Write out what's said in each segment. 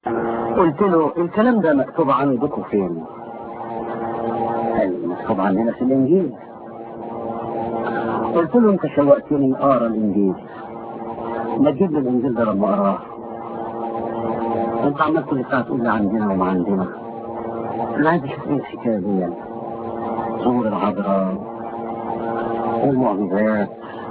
قلت له الكلام ده مكتوب عندكم فين قال لي مكتوب عندنا في الانجيل قلت له انت شوقتني اقرا الانجيل ما تجيب لي الانجيل ده لما اقراه انت عمال كل ساعه تقول لي عندنا وما عندنا انا عايز اشوف ايه الحكايه دي يعني. ظهور العذراء والمعجزات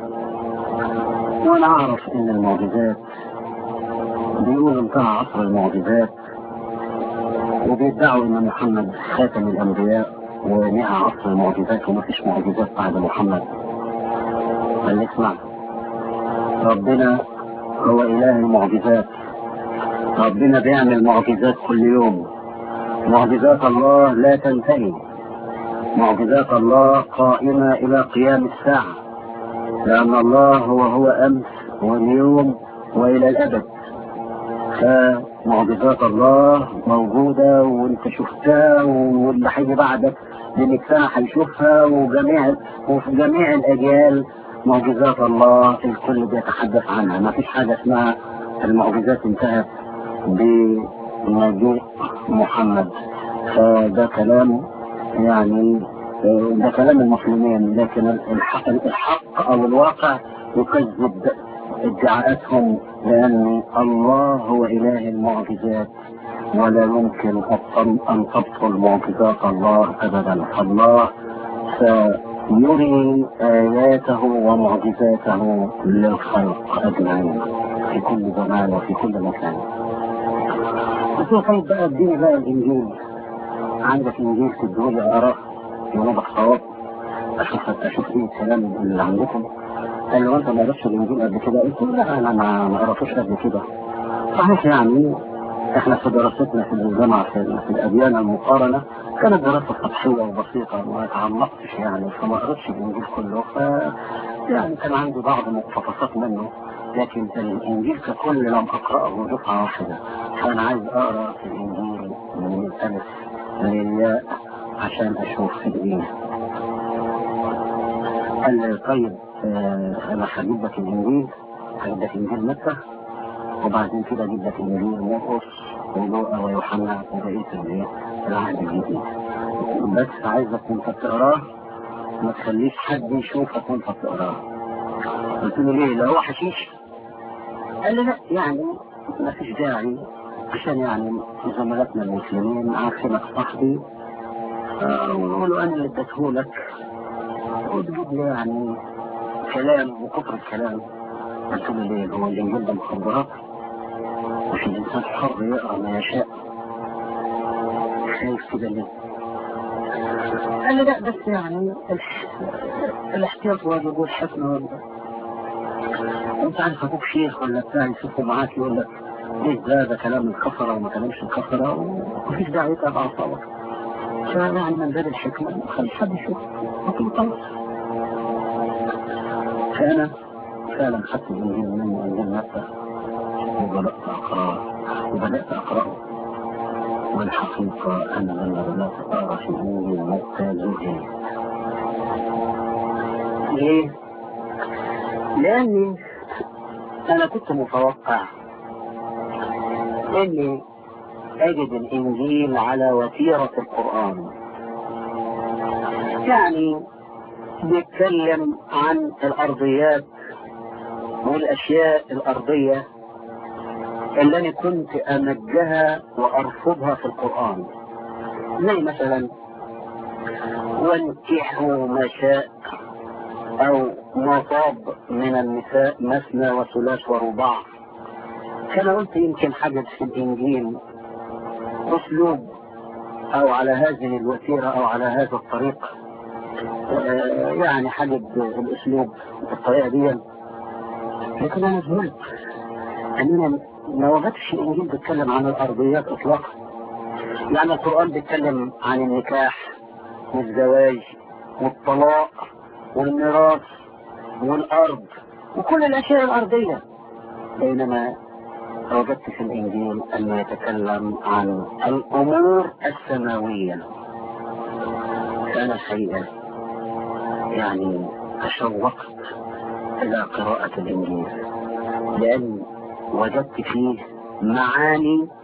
وانا اعرف ان المعجزات بيقولوا انتهى عصر المعجزات وبيدعوا ان محمد خاتم الانبياء ونهى عصر المعجزات وما فيش معجزات بعد محمد قال لي اسمع ربنا هو اله المعجزات ربنا بيعمل معجزات كل يوم معجزات الله لا تنتهي معجزات الله قائمة إلى قيام الساعة لأن الله هو هو أمس واليوم وإلى الأبد فمعجزات الله موجودة وانت شفتها واللي هيجي بعدك لأنك سنة هيشوفها وجميع وفي جميع الأجيال معجزات الله الكل بيتحدث عنها ما فيش حاجة اسمها المعجزات انتهت بمجيء محمد فده كلام يعني ده كلام المسلمين لكن الحق, الحق او الواقع يكذب ادعاءاتهم لان الله هو اله المعجزات ولا يمكن ان تبطل معجزات الله ابدا الله سيري اياته ومعجزاته للخلق اجمعين في كل زمان وفي كل مكان. قلت له طيب بقى اديني بقى الانجيل عندك انجيل تدولي اقراه يوضح صواب اشوف اشوف ايه الكلام اللي عندكم قال له انت ما قريتش الانجيل قبل كده قلت له لا انا ما ما قريتوش قبل كده صحيح يعني احنا في دراستنا في الجامعه في, في الاديان المقارنه كانت دراسه سطحيه وبسيطه وما تعمقتش يعني فما قريتش الانجيل كله ف يعني كان عندي بعض مقتطفات منه لكن الانجيل ككل لم اقراه دفعه واحده فانا عايز اقرا الانجيل من الالف للياء عشان اشوف الايه قال لي طيب آه انا هجيب لك الانجيل هجيب لك انجيل متى وبعدين كده اجيب لك انجيل مرقس ولوقا ويوحنا وبقيه الايه العهد الجديد بس عايزك وانت بتقراه ما تخليش حد يشوفك وانت بتقراه قلت له ليه لا هو حشيش قال لي لا يعني ما فيش داعي عشان يعني زملاتنا المسلمين عارفينك صاحبي ويقولوا انا اللي اديتهولك وتجيب لي يعني كلام وكفر الكلام قلت له ليه هو الانجيل ده مخدرات مش الانسان حر يقرا ما يشاء خايف كده ليه قال لي لا بس يعني الاحتياط واجب والحكمة واجب انت عارف ابوك شيخ ولا بتاع يشوفه معاك يقول لك ايه ده ده كلام الكفرة وما كلامش الكفرة ومفيش داعي يتعب اعصابك فيعني من باب الحكمة ما خليش حد يشوف لكن خلاص فانا فعلا خدت الانجيل منه انجيل مكة وبدأت اقراه وبدأت اقراه والحقيقة انا لما بدأت اقرا في انجيل مكة زهقت ليه؟ لاني انا كنت متوقع اني اجد الانجيل على وتيرة القرآن يعني بيتكلم عن الارضيات والاشياء الارضية اللي انا كنت امجها وارفضها في القرآن زي مثلا وانكحوا ما شاء او ما طاب من النساء مثنى وثلاث ورباع كان قلت يمكن حدث في الانجيل اسلوب او على هذه الوتيرة او على هذا الطريق آه يعني حدد الاسلوب بالطريقة دي لكن انا ذهلت اننا ما وجدتش الانجيل بيتكلم عن الارضيات اطلاقا يعني القرآن بيتكلم عن النكاح والزواج والطلاق والميراث والارض وكل الاشياء الارضية بينما وجدت في الانجيل انه يتكلم عن الامور السماوية فانا الحقيقة يعني تشوقت الى قراءة الانجيل لان وجدت فيه معاني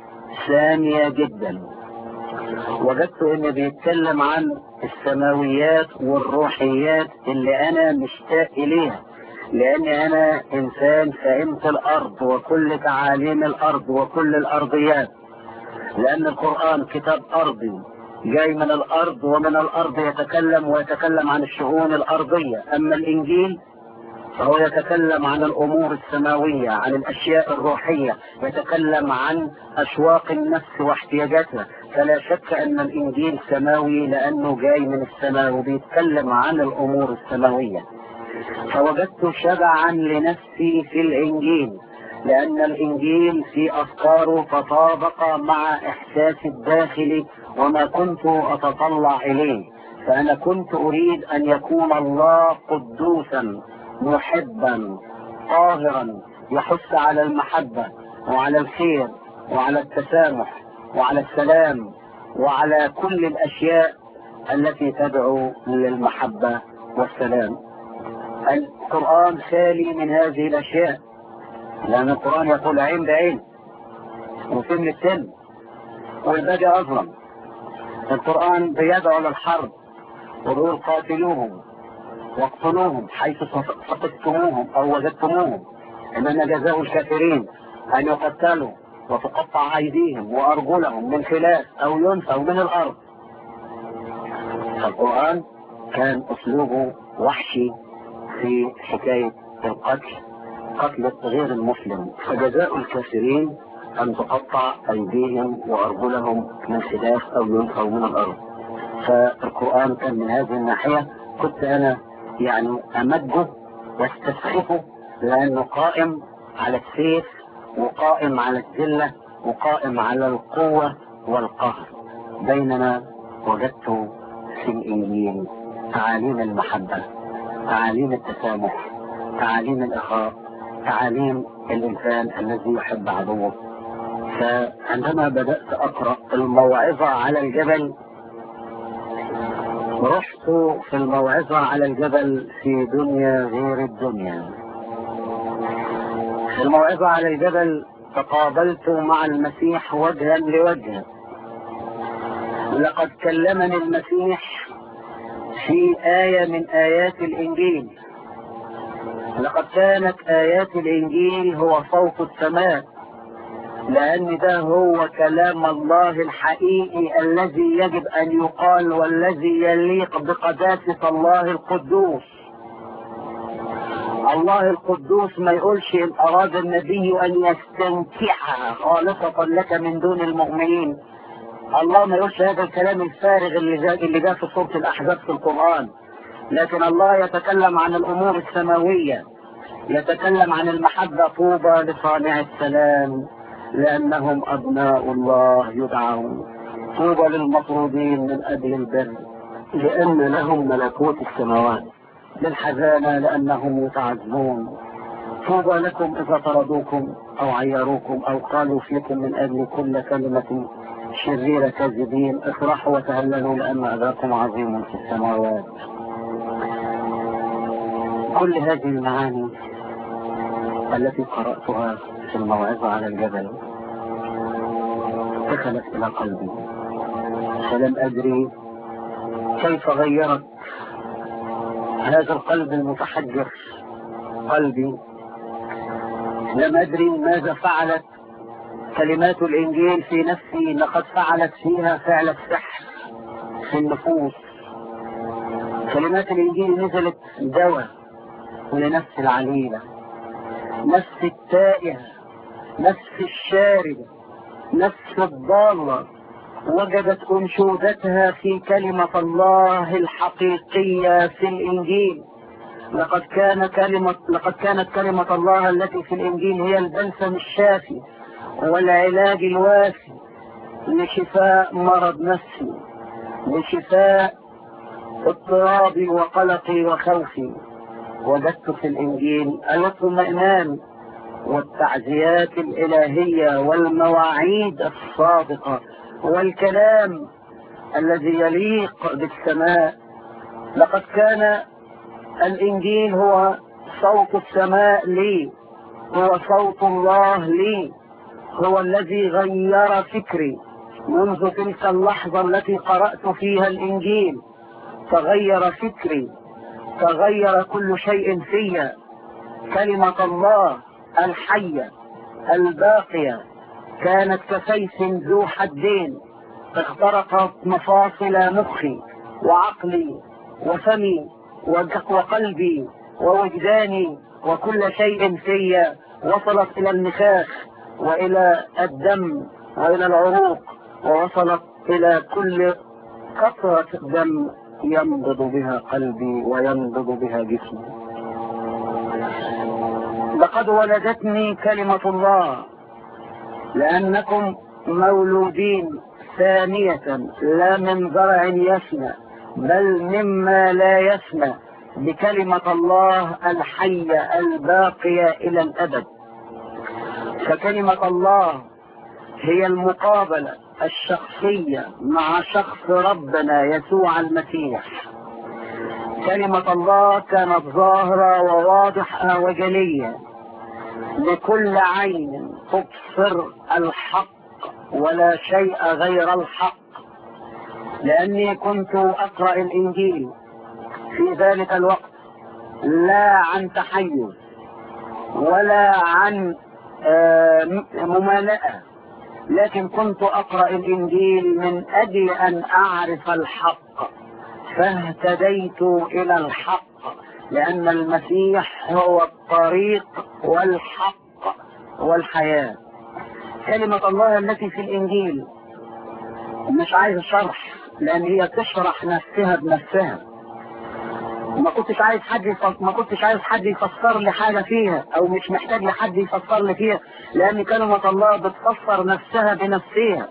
سامية جدا وجدت انه بيتكلم عن السماويات والروحيات اللي انا مشتاق اليها لان انا انسان فهمت الارض وكل تعاليم الارض وكل الارضيات لان القرآن كتاب ارضي جاي من الارض ومن الارض يتكلم ويتكلم عن الشؤون الارضية اما الانجيل فهو يتكلم عن الامور السماوية عن الاشياء الروحية يتكلم عن اشواق النفس واحتياجاتها فلا شك ان الانجيل سماوي لانه جاي من السماء وبيتكلم عن الامور السماوية فوجدت شبعا لنفسي في الانجيل لان الانجيل في افكاره تطابق مع احساسي الداخلي وما كنت اتطلع اليه فانا كنت اريد ان يكون الله قدوسا محبا طاهرا يحث على المحبة وعلى الخير وعلى التسامح وعلى السلام وعلى كل الاشياء التي تدعو للمحبة والسلام القرآن خالي من هذه الاشياء لان القرآن يقول عين بعين وسن السن والباقي اظلم القرآن بيدعو للحرب وبيقول قاتلوهم واقتلوهم حيث فقدتموهم او وجدتموهم انما جزاء الكافرين ان يقتلوا وتقطع ايديهم وارجلهم من خلاف او ينفوا من الارض القرآن كان اسلوبه وحشي في حكاية القتل قتل غير المسلم فجزاء الكافرين ان تقطع ايديهم وارجلهم من خلاف او ينفوا من الارض فالقرآن كان من هذه الناحية كنت انا يعني امجه واستسخفه لانه قائم على السيف وقائم على الذلة وقائم على القوة والقهر بينما وجدت في الانجيل تعاليم المحبة تعاليم التسامح تعاليم الاخاء تعاليم الانسان الذي يحب عدوه فعندما بدأت اقرأ الموعظة على الجبل رحت في الموعظة على الجبل في دنيا غير الدنيا في الموعظة على الجبل تقابلت مع المسيح وجها لوجه لقد كلمني المسيح في آية من آيات الإنجيل لقد كانت آيات الإنجيل هو صوت السماء لأن ده هو كلام الله الحقيقي الذي يجب أن يقال والذي يليق بقداسة الله القدوس الله القدوس ما يقولش إن أراد النبي أن يستنكحها خالصة لك من دون المؤمنين الله ما يقولش هذا الكلام الفارغ اللي جاء اللي جاء في سورة الأحزاب في القرآن لكن الله يتكلم عن الأمور السماوية يتكلم عن المحبة طوبى لصانع السلام لأنهم أبناء الله يدعون طوبى للمطرودين من أجل البر لأن لهم ملكوت السماوات للحزانة لأنهم يتعذبون طوبى لكم إذا طردوكم أو عيروكم أو قالوا فيكم من أجل كل كلمة شريرة كاذبين افرحوا وتهللوا لأن أجركم عظيم في السماوات كل هذه المعاني التي قرأتها في الموعظة على الجبل دخلت إلى قلبي فلم أدري كيف غيرت هذا القلب المتحجر قلبي لم أدري ماذا فعلت كلمات الإنجيل في نفسي لقد فعلت فيها فعل السحر في النفوس كلمات الإنجيل نزلت دواء لنفس العليلة نفس التائهة نفس الشاردة نفس الضالة وجدت أنشودتها في كلمة الله الحقيقية في الإنجيل لقد كان كلمة لقد كانت كلمة الله التي في الإنجيل هي البلسم الشافي والعلاج الوافي لشفاء مرض نفسي لشفاء اضطرابي وقلقي وخوفي وجدت في الإنجيل الاطمئنان والتعزيات الإلهية والمواعيد الصادقة والكلام الذي يليق بالسماء لقد كان الإنجيل هو صوت السماء لي هو صوت الله لي هو الذي غير فكري منذ تلك اللحظة التي قرأت فيها الإنجيل تغير فكري تغير كل شيء فيا كلمة الله الحية الباقية كانت كسيف ذو حدين اخترقت مفاصل مخي وعقلي وفمي وقلبي ووجداني وكل شيء فيا وصلت الى النخاخ والى الدم والى العروق ووصلت الى كل قطرة دم ينبض بها قلبي وينبض بها جسمي لقد ولدتني كلمة الله لأنكم مولودين ثانية لا من زرع يسمى بل مما لا يسمى بكلمة الله الحية الباقية إلى الأبد فكلمة الله هي المقابلة الشخصية مع شخص ربنا يسوع المسيح كلمة الله كانت ظاهرة وواضحة وجلية لكل عين تبصر الحق ولا شيء غير الحق لأني كنت أقرأ الإنجيل في ذلك الوقت لا عن تحيز ولا عن ممالأة لكن كنت أقرأ الإنجيل من أجل أن أعرف الحق فاهتديت إلى الحق لأن المسيح هو الطريق والحق والحياة كلمة الله التي في الإنجيل مش عايز شرح لأن هي تشرح نفسها بنفسها ما كنتش عايز حد يفصل ما كنتش عايز حد يفسر لي حاجة فيها أو مش محتاج لحد يفسر لي فيها لأن كلمة الله بتفسر نفسها بنفسها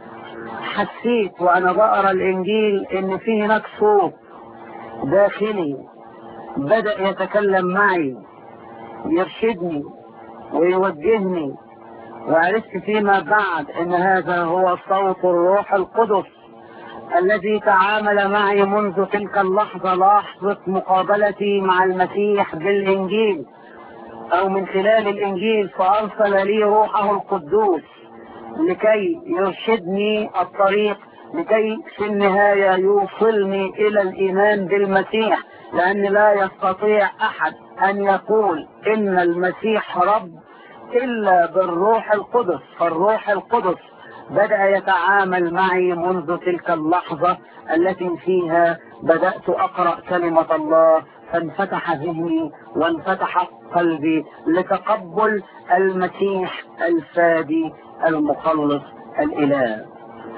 حسيت وأنا بقرا الإنجيل إن في هناك صوت داخلي بدأ يتكلم معي يرشدني ويوجهني وعرفت فيما بعد ان هذا هو صوت الروح القدس الذي تعامل معي منذ تلك اللحظة لحظة مقابلتي مع المسيح بالإنجيل أو من خلال الإنجيل فأرسل لي روحه القدوس لكي يرشدني الطريق لكي في النهاية يوصلني إلى الإيمان بالمسيح لأن لا يستطيع أحد أن يقول إن المسيح رب إلا بالروح القدس فالروح القدس بدأ يتعامل معي منذ تلك اللحظة التي فيها بدأت أقرأ كلمة الله فانفتح ذهني وانفتح قلبي لتقبل المسيح الفادي المخلص الإله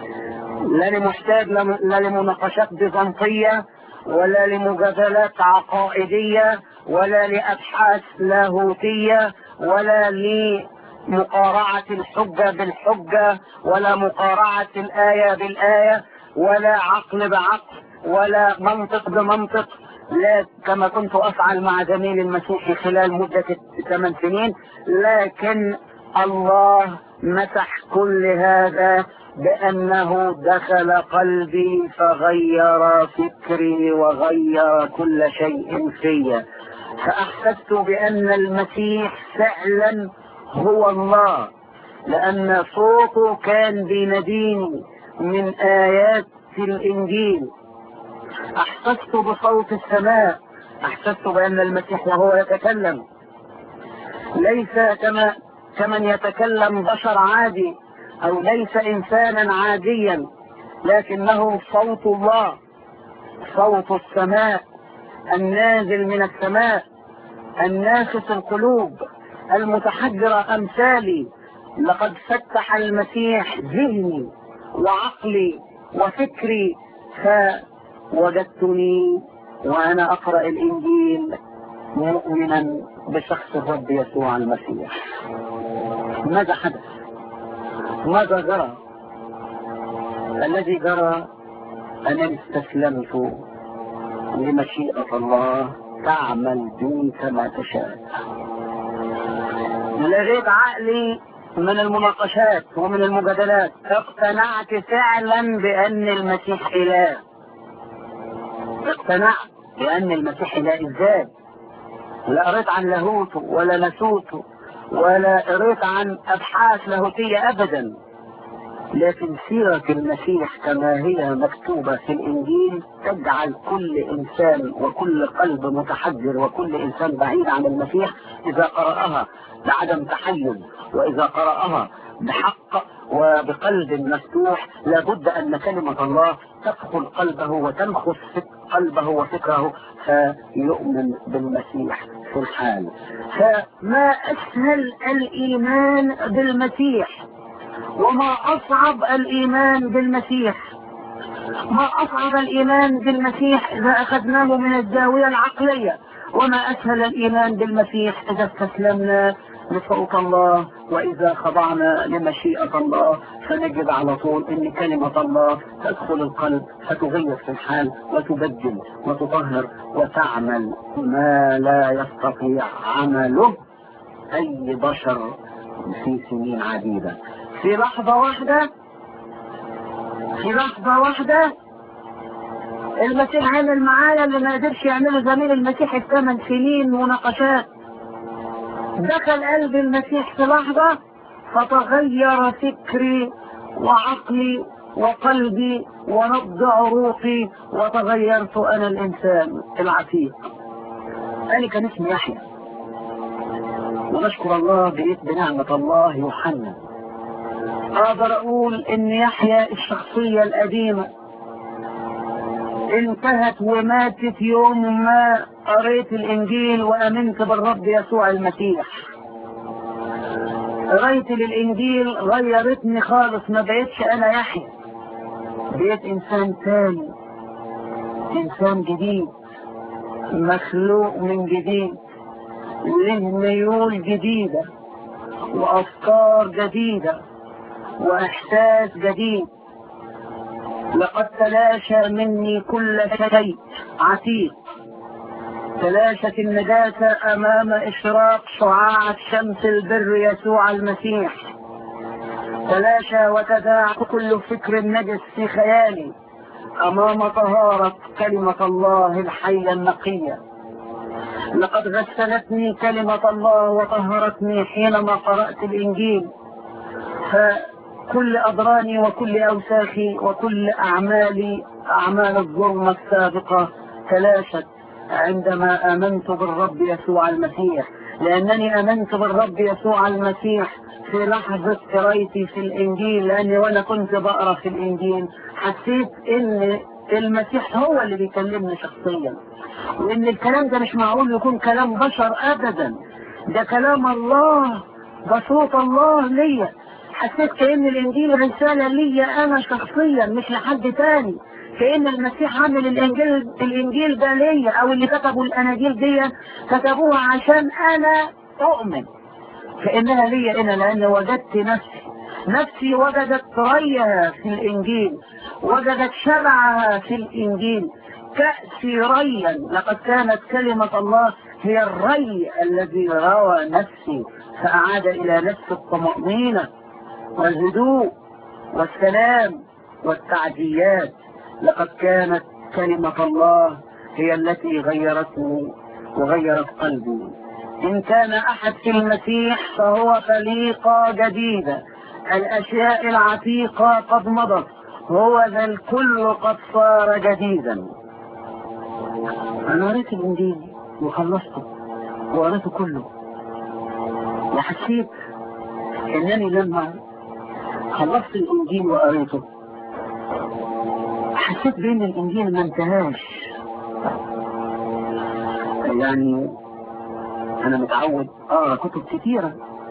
لا محتاج لا لمناقشات بيزنطية ولا لمجادلات عقائدية ولا لأبحاث لاهوتية ولا لمقارعة الحجة بالحجة ولا مقارعة الآية بالآية ولا عقل بعقل ولا منطق بمنطق لا كما كنت أفعل مع زميل المسيحي خلال مدة ثمان سنين لكن الله مسح كل هذا بأنه دخل قلبي فغير فكري وغير كل شيء فيا فأحسست بأن المسيح فعلا هو الله لأن صوته كان بيناديني من آيات الإنجيل أحسست بصوت السماء أحسست بأن المسيح وهو يتكلم ليس كما كمن يتكلم بشر عادي أو ليس إنسانا عاديا لكنه صوت الله صوت السماء النازل من السماء النافس القلوب المتحجر أمثالي لقد فتح المسيح ذهني وعقلي وفكري فوجدتني وأنا أقرأ الإنجيل مؤمنا بشخص الرب يسوع المسيح ماذا حدث ماذا جرى الذي جرى أنني استسلمت لمشيئة الله تعمل بي كما تشاء لغيت عقلي من المناقشات ومن المجادلات اقتنعت فعلا بأن المسيح إله اقتنعت بأن المسيح إله إزاي لا قريت عن لاهوته ولا نسوته ولا قريت عن ابحاث لاهوتية ابدا لكن سيرة المسيح كما هي مكتوبة في الانجيل تجعل كل انسان وكل قلب متحجر وكل انسان بعيد عن المسيح اذا قرأها بعدم تحيز واذا قرأها بحق وبقلب مفتوح لابد ان كلمة الله تدخل قلبه وتنخس قلبه وفكره فيؤمن بالمسيح في الحال فما اسهل الايمان بالمسيح وما اصعب الايمان بالمسيح ما اصعب الايمان بالمسيح اذا اخذناه من الزاوية العقلية وما اسهل الايمان بالمسيح اذا استسلمنا لصوت الله واذا خضعنا لمشيئة الله فنجد على طول ان كلمة الله تدخل القلب فتغير في الحال وتبدل وتطهر وتعمل ما لا يستطيع عمله اي بشر في سنين عديدة في لحظة واحدة في لحظة واحدة المسيح عمل معايا اللي ما قدرش يعمله زميل المسيح في ثمان سنين مناقشات دخل قلب المسيح في لحظة فتغير فكري وعقلي وقلبي ونبض عروقي وتغيرت انا الانسان العتيق انا كان اسمي يحيى ونشكر الله بقيت بنعمة الله يوحنا اقدر اقول ان يحيى الشخصية القديمة انتهت وماتت يوم ما قريت الانجيل وامنت بالرب يسوع المسيح قرايتي للانجيل غيرتني خالص ما بقيتش انا يحيى بقيت انسان تاني انسان جديد مخلوق من جديد له ميول جديدة وافكار جديدة واحساس جديد لقد تلاشى مني كل شيء عتيق تلاشت النجاسة أمام إشراق شعاع شمس البر يسوع المسيح تلاشى وتداعى كل فكر نجس في خيالي أمام طهارة كلمة الله الحية النقية لقد غسلتني كلمة الله وطهرتني حينما قرأت الإنجيل فكل أضراني وكل أوساخي وكل أعمالي أعمال الظلمة السابقة تلاشت عندما آمنت بالرب يسوع المسيح لأنني آمنت بالرب يسوع المسيح في لحظة قرايتي في الإنجيل لأني وأنا كنت بقرأ في الإنجيل حسيت إن المسيح هو اللي بيكلمني شخصيا وإن الكلام ده مش معقول يكون كلام بشر أبدا ده كلام الله ده صوت الله ليا حسيت كأن الإنجيل رسالة ليا أنا شخصيا مش لحد تاني كأن المسيح عامل الإنجيل الإنجيل ده ليا أو اللي كتبوا الأناجيل دي كتبوها عشان أنا أؤمن كأنها ليا أنا لأن وجدت نفسي نفسي وجدت ريها في الإنجيل وجدت شبعها في الإنجيل كأسي ريا لقد كانت كلمة الله هي الري الذي روى نفسي فأعاد إلى نفس الطمأنينة والهدوء والسلام والتعديات لقد كانت كلمة الله هي التي غيرتني وغيرت قلبي إن كان أحد في المسيح فهو خليقة جديدة الأشياء العتيقة قد مضت هو ذا الكل قد صار جديدا أنا قريت الإنجيل وخلصته وقريته كله وحسيت إنني لما خلصت الإنجيل وقريته حسيت بان الانجيل ما انتهاش يعني انا متعود اقرا كتب كتيرة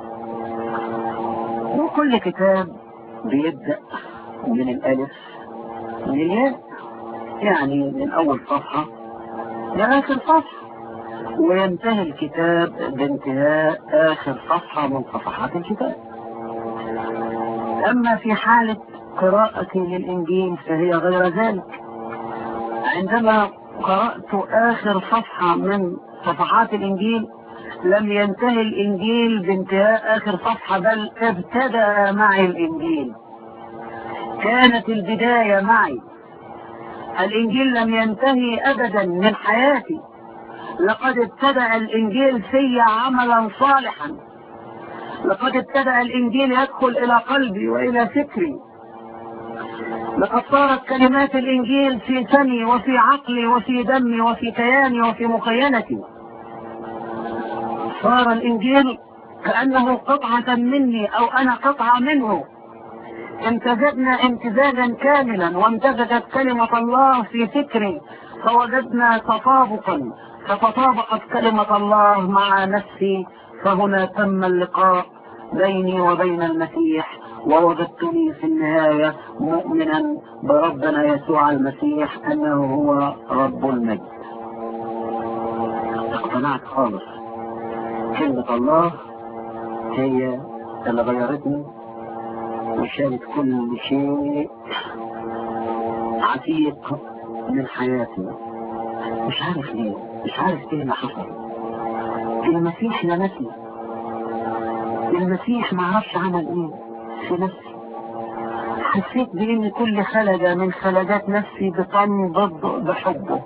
وكل كتاب بيبدأ من الالف من الياء يعني من اول صفحة لاخر صفحة وينتهي الكتاب بانتهاء اخر صفحة من صفحات الكتاب اما في حالة قراءتي للإنجيل فهي غير ذلك عندما قرأت آخر صفحة من صفحات الإنجيل لم ينتهي الإنجيل بانتهاء آخر صفحة بل ابتدأ معي الإنجيل كانت البداية معي الإنجيل لم ينتهي أبدا من حياتي لقد ابتدأ الإنجيل في عملا صالحا لقد ابتدأ الإنجيل يدخل إلى قلبي وإلى فكري لقد صارت كلمات الإنجيل في فمي وفي عقلي وفي دمي وفي كياني وفي مخيلتي صار الإنجيل كأنه قطعة مني أو أنا قطعة منه امتزجنا امتزاجا كاملا وامتزجت كلمة الله في فكري فوجدنا تطابقا فتطابقت كلمة الله مع نفسي فهنا تم اللقاء بيني وبين المسيح ووجدتني في النهاية مؤمنا بربنا يسوع المسيح أنه هو رب المجد اقتنعت خالص كلمة الله هي اللي غيرتني وشالت كل شيء عتيق من حياتي مش عارف ليه مش عارف ايه اللي حصل المسيح لمسني المسيح ما عرفش عمل ايه في نفسي حسيت بان كل خلجة من خلجات نفسي بتنبض بحبه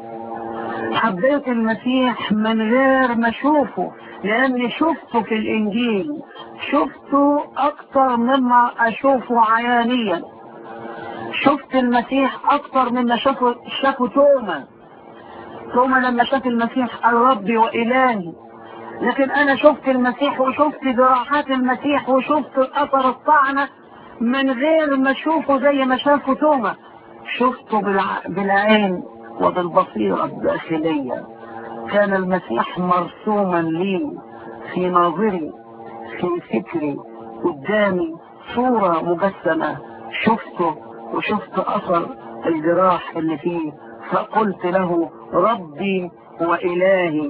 حبيت المسيح من غير ما اشوفه لاني شفته في الانجيل شفته اكتر مما اشوفه عيانيا شفت المسيح اكتر مما شافه شافه توما توما لما شاف المسيح قال ربي والهي لكن انا شفت المسيح وشفت جراحات المسيح وشفت اثر الطعنة من غير ما اشوفه زي ما شافه توما شفته بالع... بالعين وبالبصيرة الداخلية كان المسيح مرسوما لي في ناظري في فكري قدامي صورة مجسمة شفته وشفت اثر الجراح اللي فيه فقلت له ربي وإلهي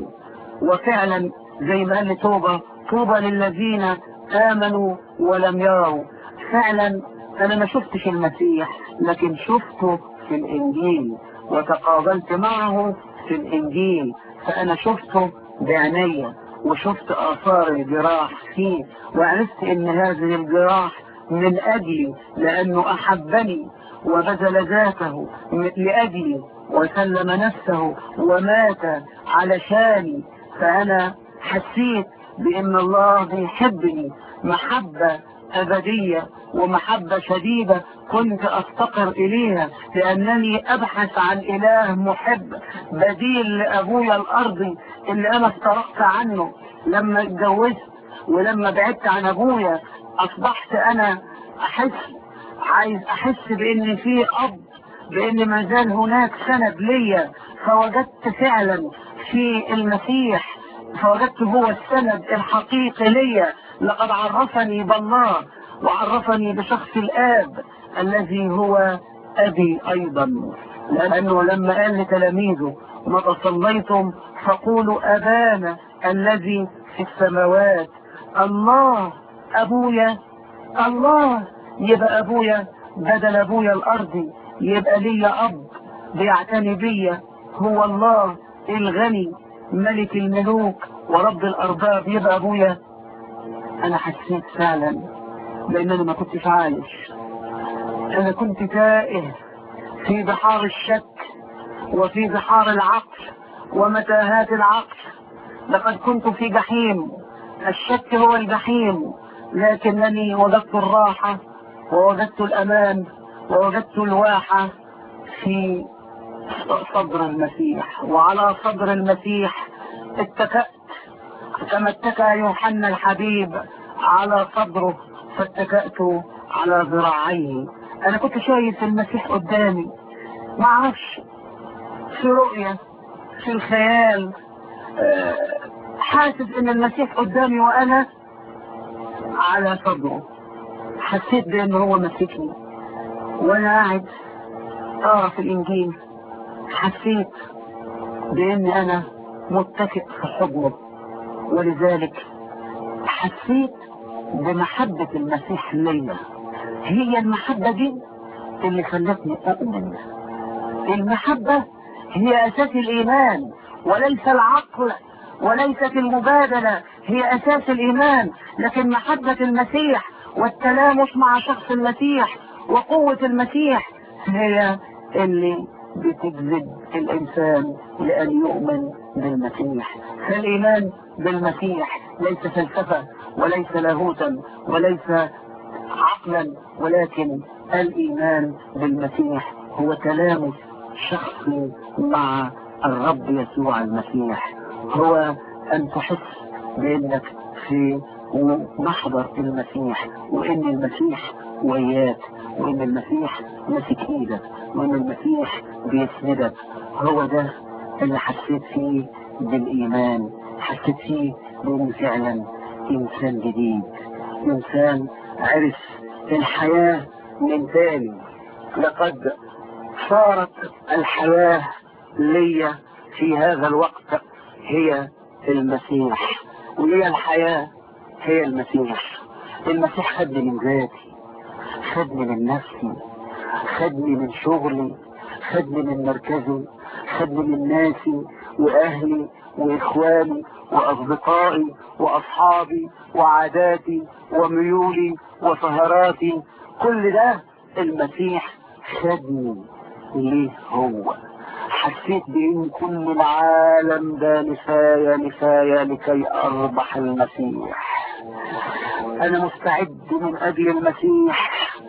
وفعلا زي ما قال لي توبة طوبى للذين آمنوا ولم يروا فعلا أنا ما شفتش المسيح لكن شفته في الإنجيل وتقابلت معه في الإنجيل فأنا شفته بعيني وشفت آثار الجراح فيه وعرفت إن هذه الجراح من أجلي لأنه أحبني وبذل ذاته لأجلي وسلم نفسه ومات علشاني فأنا حسيت بأن الله بيحبني محبة أبدية ومحبة شديدة كنت أفتقر إليها لأنني أبحث عن إله محب بديل لأبويا الأرضي اللي أنا افترقت عنه لما اتجوزت ولما بعدت عن أبويا أصبحت أنا أحس عايز أحس بأن في أب بأن ما زال هناك سند ليا فوجدت فعلا في المسيح فوجدت هو السند الحقيقي ليا لقد عرفني بالله وعرفني بشخص الآب الذي هو أبي أيضا لأنه لما قال لتلاميذه متى صليتم فقولوا أبانا الذي في السماوات الله أبويا الله يبقى أبويا بدل أبويا الأرضي يبقى ليا أب بيعتني بيا هو الله الغني ملك الملوك ورب الأرباب يبقى أبويا أنا حسيت فعلا لأن أنا ما كنتش عايش أنا كنت تائه في بحار الشك وفي بحار العقل ومتاهات العقل لقد كنت في جحيم الشك هو الجحيم لكنني وجدت الراحة ووجدت الأمان ووجدت الواحة في صدر المسيح وعلى صدر المسيح اتكأت كما اتكأ يوحنا الحبيب على صدره فاتكأت على ذراعيه انا كنت شايف المسيح قدامي ما اعرفش في رؤية في الخيال أه حاسس ان المسيح قدامي وانا على صدره حسيت بان هو ماسكني وانا قاعد اقرا في الانجيل حسيت بان انا متكئ في حضنه ولذلك حسيت بمحبة المسيح ليا هي المحبة دي اللي خلتني أؤمن المحبة هي أساس الإيمان وليس العقل وليست المبادلة هي أساس الإيمان لكن محبة المسيح والتلامس مع شخص المسيح وقوة المسيح هي اللي بتجذب الإنسان لأن يؤمن بالمسيح فالإيمان بالمسيح ليس فلسفة وليس لاهوتا وليس عقلا ولكن الإيمان بالمسيح هو تلامس شخصي مع الرب يسوع المسيح هو أن تحس بأنك في محضر المسيح وإن المسيح وياك وإن المسيح ماسك إيدك وإن المسيح بيسندك هو ده اللي حسيت فيه بالإيمان حسيت فيه بأنه فعلا إنسان جديد إنسان عرف الحياة من تاني لقد صارت الحياة لي في هذا الوقت هي المسيح ولي الحياة هي المسيح المسيح خدني من ذاتي خدني من نفسي خدني من شغلي خدني من مركزي خدني من ناسي واهلي واخواني واصدقائي واصحابي وعاداتي وميولي وسهراتي كل ده المسيح خدني ليه هو حسيت بان كل العالم ده نفاية نفاية لكي اربح المسيح انا مستعد من اجل المسيح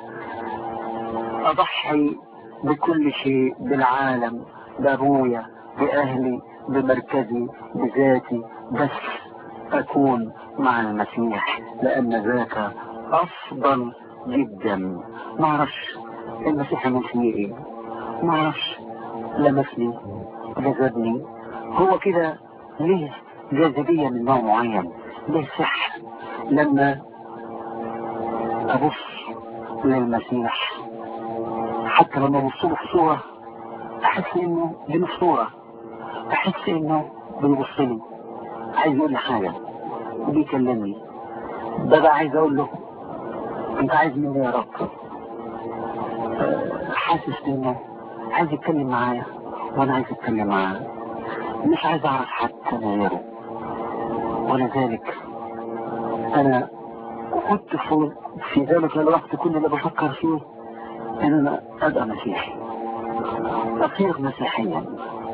اضحي بكل شيء بالعالم بابويا باهلي بمركزي بذاتي بس اكون مع المسيح لان ذاك افضل جدا ما اعرفش المسيح عمل فيه ايه ما اعرفش لمسني جذبني هو كده ليه جاذبية من نوع معين ليه سحر لما ابص للمسيح حتى لما ابص له في صورة احس انه دي مش صورة احس انه بيبص لي عايز يقول لي حاجة بيكلمني ببقى عايز اقول له انت عايز مني يا رب حاسس انه عايز يتكلم معايا وانا عايز اتكلم معاه مش عايز اعرف حتى غيره ولذلك انا كنت في, في ذلك الوقت كل اللي بفكر فيه ان انا ابقى مسيحي اصير مسيحيا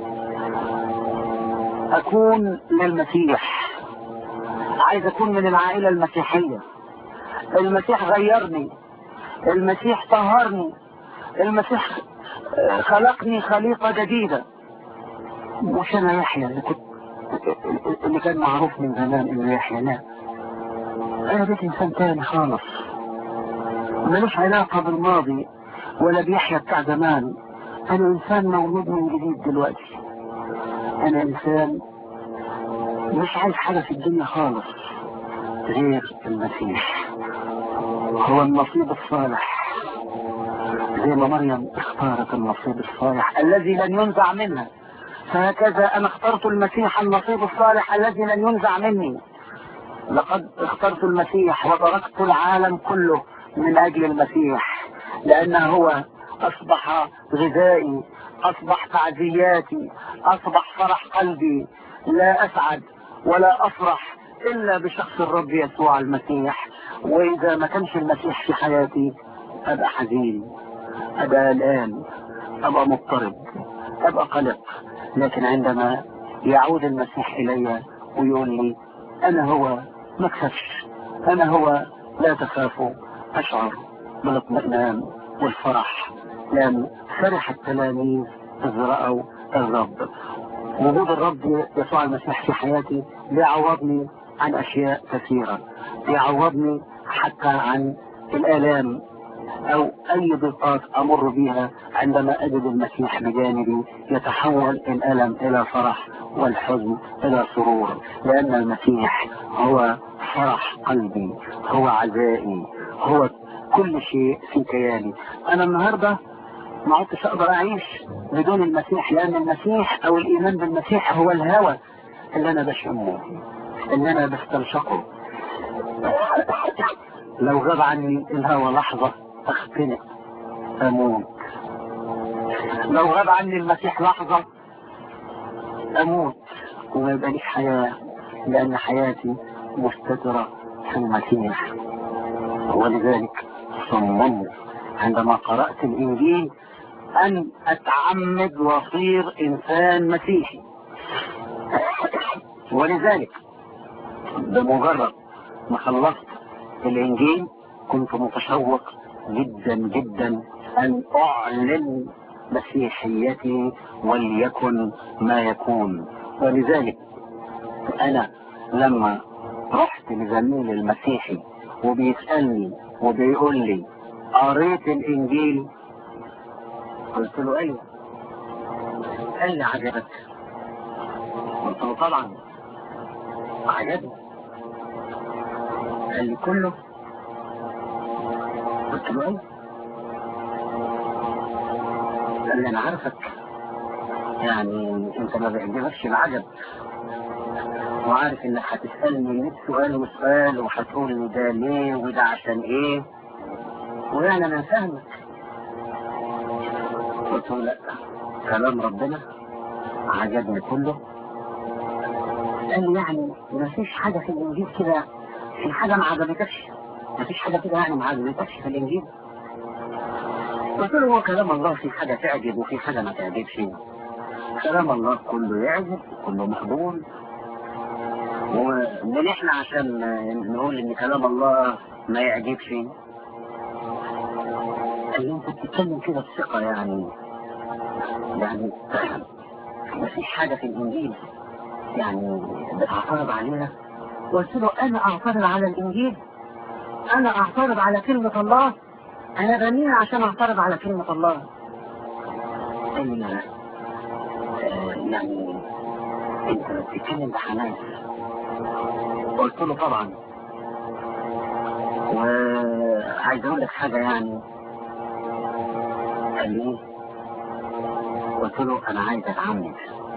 اكون للمسيح عايز اكون من العائلة المسيحية المسيح غيرني المسيح طهرني المسيح خلقني خليقة جديدة مش انا يحيى اللي كنت اللي كان معروف من زمان انه يحيى لا انا بقيت انسان تاني خالص ملوش علاقة بالماضي ولا بيحيى بتاع زمان انا انسان مولود من جديد دلوقتي انا انسان مش عايز حاجة في الدنيا خالص غير المسيح هو النصيب الصالح زي ما مريم اختارت النصيب الصالح الذي لن ينزع منها فهكذا انا اخترت المسيح النصيب الصالح الذي لن ينزع مني لقد اخترت المسيح وتركت العالم كله من اجل المسيح لانه هو اصبح غذائي اصبح تعزياتي اصبح فرح قلبي لا اسعد ولا افرح الا بشخص الرب يسوع المسيح واذا ما كانش المسيح في حياتي ابقى حزين ابقى الان ابقى مضطرب ابقى قلق لكن عندما يعود المسيح الي ويقول لي انا هو ما تخافش انا هو لا تخافوا اشعر بالاطمئنان والفرح لان فرح التلاميذ اذ راوا الرب وجود الرب يسوع المسيح في حياتي بيعوضني عن اشياء كثيره بيعوضني حتى عن الالام او اي ضيقات امر بها عندما اجد المسيح بجانبي يتحول الالم الى فرح والحزن الى سرور لان المسيح هو فرح قلبي هو عزائي هو كل شيء في كياني انا النهارده ما عدتش اقدر اعيش بدون المسيح لان المسيح او الايمان بالمسيح هو الهوى اللي انا بشمه اللي انا بستنشقه لو غاب عني الهوى لحظة اختنق اموت لو غاب عني المسيح لحظة اموت وما يبقى ليش حياة لان حياتي مستترة في المسيح ولذلك صممت عندما قرأت الانجيل ان اتعمد واصير انسان مسيحي ولذلك بمجرد ما خلصت الانجيل كنت متشوق جدا جدا ان اعلن مسيحيتي وليكن ما يكون ولذلك انا لما رحت لزميل المسيحي وبيسألني وبيقول لي قريت الانجيل قلت له ايوه قال لي عجبك قلت له طبعا عجبني قال لي كله قلت له ايوه قال لي انا عارفك يعني انت ما بيعجبكش العجب وعارف انك هتسألني 100 سؤال وسؤال وهتقول لي ده ليه وده عشان ايه ويعني انا فاهمك قلت له لا كلام ربنا عجبني كله قال لي يعني ما فيش حاجة في الانجيل كده في حاجة ما عجبتكش ما فيش حاجة كده يعني ما عجبتكش في الانجيل قلت له هو كلام الله في حاجة تعجب وفي حاجة ما تعجبش كلام الله كله يعجب كله مقبول ومن احنا عشان نقول ان كلام الله ما يعجبش قال لي انت بتتكلم كده بثقة يعني يعني ما فيش حاجة في الانجيل يعني بتعترض عليها قلت له انا اعترض على الانجيل انا اعترض على كلمة الله انا غنية عشان اعترض على كلمة الله قال لي لا آه، يعني انت بتتكلم بحماس قلت له طبعا وعايز اقول لك حاجة يعني قال لي ايه قلت له انا عايز اتعمد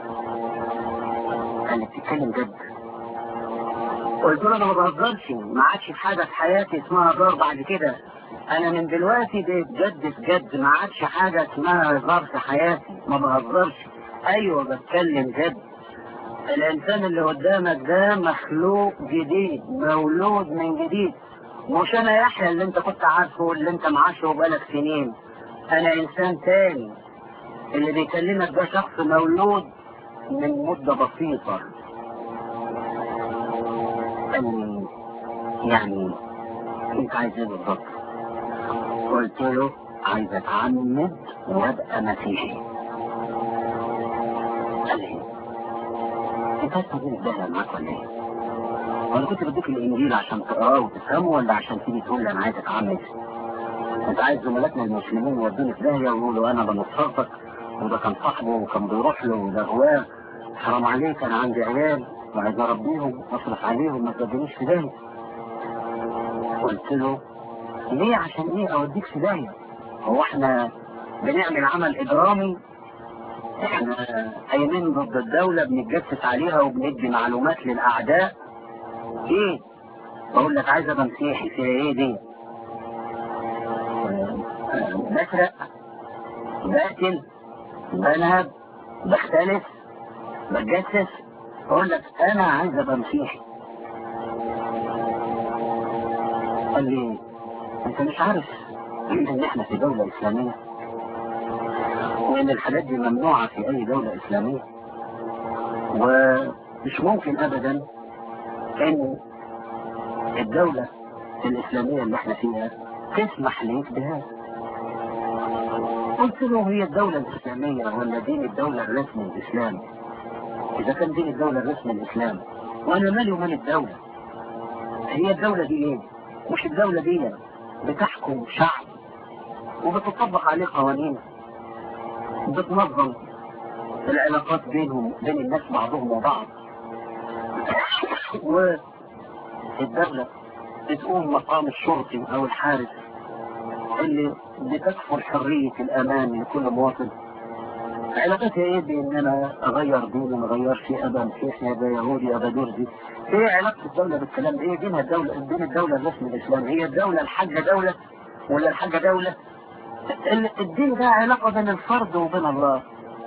قال لي بتتكلم جد قلت له انا ما بهزرش ما عادش في حاجة في حياتي اسمها هزار بعد كده انا من دلوقتي بقيت جد في جد ما عادش حاجة اسمها هزار في حياتي ما بهزرش ايوه بتكلم جد الانسان اللي قدامك ده مخلوق جديد مولود من جديد مش انا يحيى اللي انت كنت عارفه اللي انت معاشه بقالك سنين انا انسان تاني اللي بيكلمك ده شخص مولود من مدة بسيطة أم يعني انت عايز ايه بالظبط قلت له عايز اتعمد وابقى مسيحي قال لي انت عايز تقول الدهر معاك ولا ايه وانا كنت بديك الانجيل عشان تقراه وتفهمه ولا عشان تيجي تقول لي انا عايز اتعمد انت عايز زملاتنا المسلمين يودوني في داهيه ويقولوا انا بنصرتك وده كان صاحبه وكان بيروح له وده هواه حرام عليك انا عندي عيال وعايز اربيهم واصرف عليهم ما تودينيش في داهيه قلت له ليه عشان ايه اوديك في داهيه هو احنا بنعمل عمل اجرامي احنا قايمين ضد الدولة بنتجسس عليها وبندي معلومات للاعداء ايه بقول لك عايز ابقى مسيحي في ايه دي بسرق بقتل بنهب بختلف بتجسس بقول لك انا عايز ابقى مسيحي قال لي انت مش عارف ان احنا في دولة اسلامية وان الحاجات دي ممنوعة في اي دولة اسلامية ومش ممكن ابدا ان الدولة الاسلامية اللي احنا فيها تسمح ليك بهذا قلت له هي الدولة الاسلامية ولا دين الدولة الرسمي الاسلامي اذا كان دين الدولة الرسمي الاسلامي وانا مالي ومال الدولة هي الدولة دي ايه مش الدولة دي بتحكم شعب وبتطبق عليه قوانين بتنظم العلاقات بينهم بين الناس بعضهم وبعض والدولة بتقوم مقام الشرطي او الحارس اللي بتكفل حرية الامان لكل مواطن علاقتها ايه بان انا اغير ديني ما اغيرش ابا مسيحي ابا يهودي ابا درزي ايه علاقة الدولة بالكلام ده ايه دينها الدولة دين الدولة الرسمي الاسلامي هي الدولة الحاجة دولة ولا الحاجة دولة ال- الدين ده علاقة بين الفرد وبين الله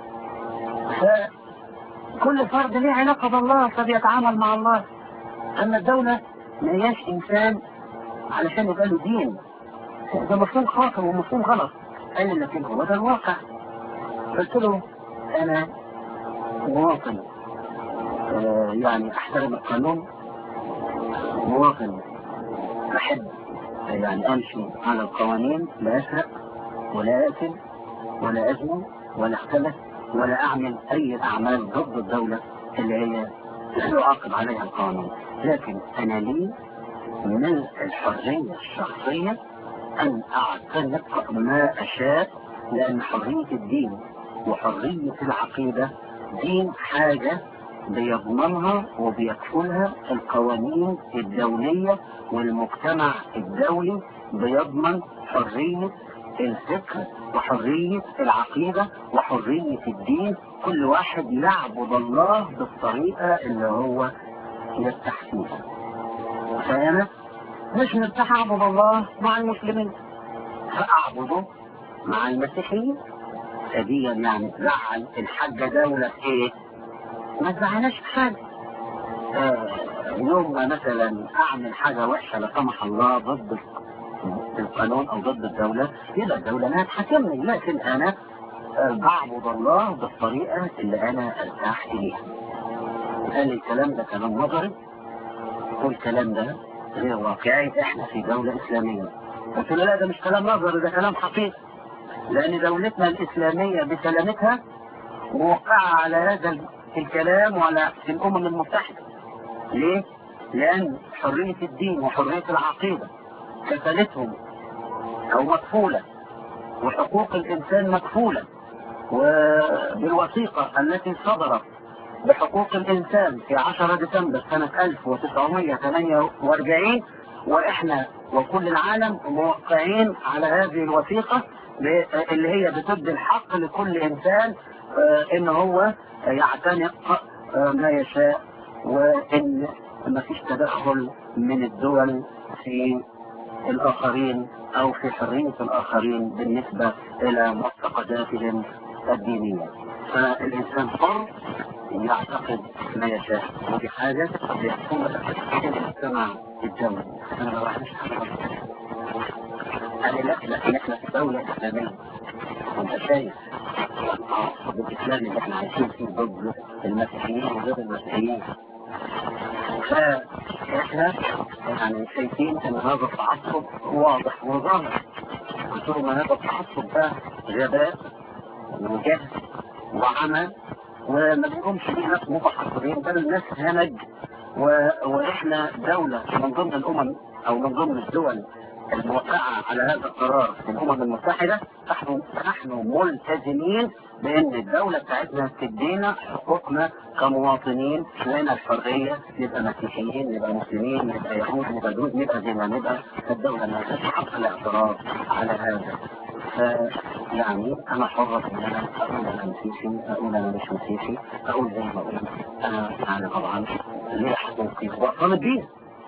فكل فرد ليه علاقة بالله فبيتعامل مع الله اما الدولة ما هياش انسان علشان يبقى له دين ده مفهوم خاطئ ومفهوم غلط قال لي لكن هو ده الواقع قلت له انا مواطن آه، يعني احترم القانون مواطن أحب يعني أمشي على القوانين لا أسرق ولا أقتل ولا أزني ولا اختلف ولا أعمل أي أعمال ضد الدولة اللي هي يعاقب عليها القانون لكن أنا لي من الحرية الشخصية أن أعتنق ما أشاء لأن حرية الدين وحرية العقيدة دين حاجة بيضمنها وبيكفلها القوانين الدولية والمجتمع الدولي بيضمن حرية الفكر وحرية العقيدة وحرية الدين كل واحد يعبد الله بالطريقة اللي هو يرتاح فيها فأنا مش مرتاح أعبد الله مع المسلمين فأعبده مع المسيحيين فدي يعني زعل الحاجة دولة ايه ما تزعلناش في حاجة آه يوم ما مثلا اعمل حاجة وحشة لا سمح الله ضد القانون او ضد الدولة يبقى الدولة ما تحكمني لكن انا آه بعبد الله بالطريقة اللي انا ارتاح اليها قال لي الكلام ده كلام نظري والكلام ده غير واقعي احنا في دولة اسلامية قلت له لا ده مش كلام نظري ده كلام حقيقي لأن دولتنا الإسلامية بسلامتها موقعة على هذا الكلام وعلى الأمم المتحدة ليه؟ لأن حرية الدين وحرية العقيدة كفلتهم أو مكفولة وحقوق الإنسان مكفولة وبالوثيقة التي صدرت بحقوق الإنسان في 10 ديسمبر سنة 1948 وإحنا وكل العالم موقعين على هذه الوثيقة اللي هي بتدي الحق لكل انسان ان هو يعتنق ما يشاء وان ما فيش تدخل من الدول في الاخرين او في حرية الاخرين بالنسبة الى معتقداتهم الدينية فالانسان حر يعتقد ما يشاء ودي حاجة بيحكم المجتمع الدولي انا ما بعرفش قال لا لكن احنا في دولة اسلامية وانت شايف الاسلام اللي احنا عايشين فيه ضد المسيحيين وضد المسيحيين فاحنا يعني شايفين ان هذا التعصب واضح وظاهر قلت لهم هذا التعصب ده غباء وجهل وعمى وما لهمش فيه ناس متحضرين بل الناس همج و... واحنا دولة من ضمن الامم او من ضمن الدول الموقعة على هذا القرار في الأمم المتحدة نحن نحن ملتزمين بأن الدولة بتاعتنا تدينا حقوقنا كمواطنين لنا الحرية نبقى مسيحيين نبقى مسلمين نبقى يهود نبقى دروز نبقى زي ما نبقى الدولة ما لهاش حق الاعتراض على هذا يعني أنا حرة إن أنا أقول أنا مسيحي أقول أنا مش مسيحي أقول زي ما أقول أنا يعني طبعا ليه حقوقي وأصلا الدين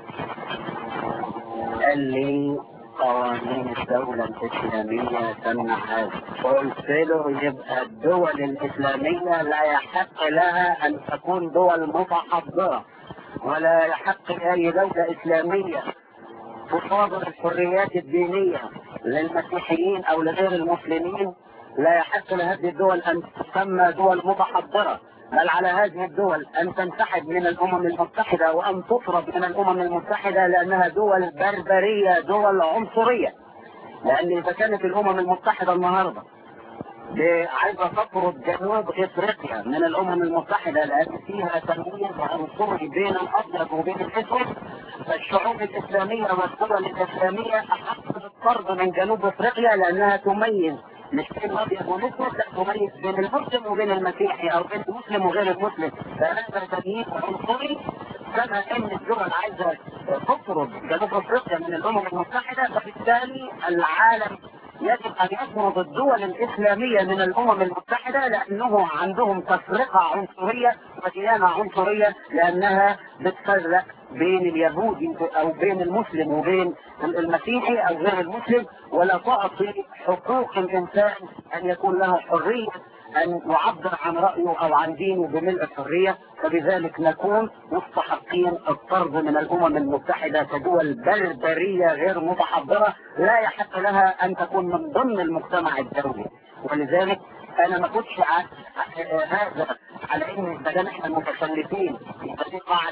قال لي قوانين الدولة الإسلامية تمنع هذا قلت له يبقى الدول الإسلامية لا يحق لها أن تكون دول متحضرة ولا يحق لأي دولة إسلامية تصادر الحريات الدينية للمسيحيين أو لغير المسلمين لا يحق لهذه الدول أن تسمى دول متحضرة بل على هذه الدول أن تنسحب من الأمم المتحدة وأن تطرد من الأمم المتحدة لأنها دول بربرية دول عنصرية لأن إذا كانت الأمم المتحدة النهاردة عايزة تطرد جنوب إفريقيا من الأمم المتحدة لأن فيها تمييز عنصري بين الأبيض وبين الأسود فالشعوب الإسلامية والدول الإسلامية أحق بالطرد من جنوب إفريقيا لأنها تميز مش بين الابيض والاسود لا تميز بين المسلم وبين المسيحي او بين المسلم وغير المسلم فهذا تمييز عنصري كما ان الدول عايزه تطرد جنوب افريقيا من الامم المتحده فبالتالي العالم يجب ان يطرد الدول الاسلاميه من الامم المتحده لانه عندهم تفرقه عنصريه وديانه عنصريه لانها بتفرق بين اليهودي او بين المسلم وبين المسيحي او غير المسلم ولا تعطي حقوق الانسان ان يكون له حريه ان يعبر عن رايه او عن دينه بملء الحريه فبذلك نكون مستحقين الطرد من الامم المتحده كدول بربريه غير متحضره لا يحق لها ان تكون من ضمن المجتمع الدولي ولذلك انا ما كنتش هذا على ان ما دام احنا متخلفين يبقى دي قاعده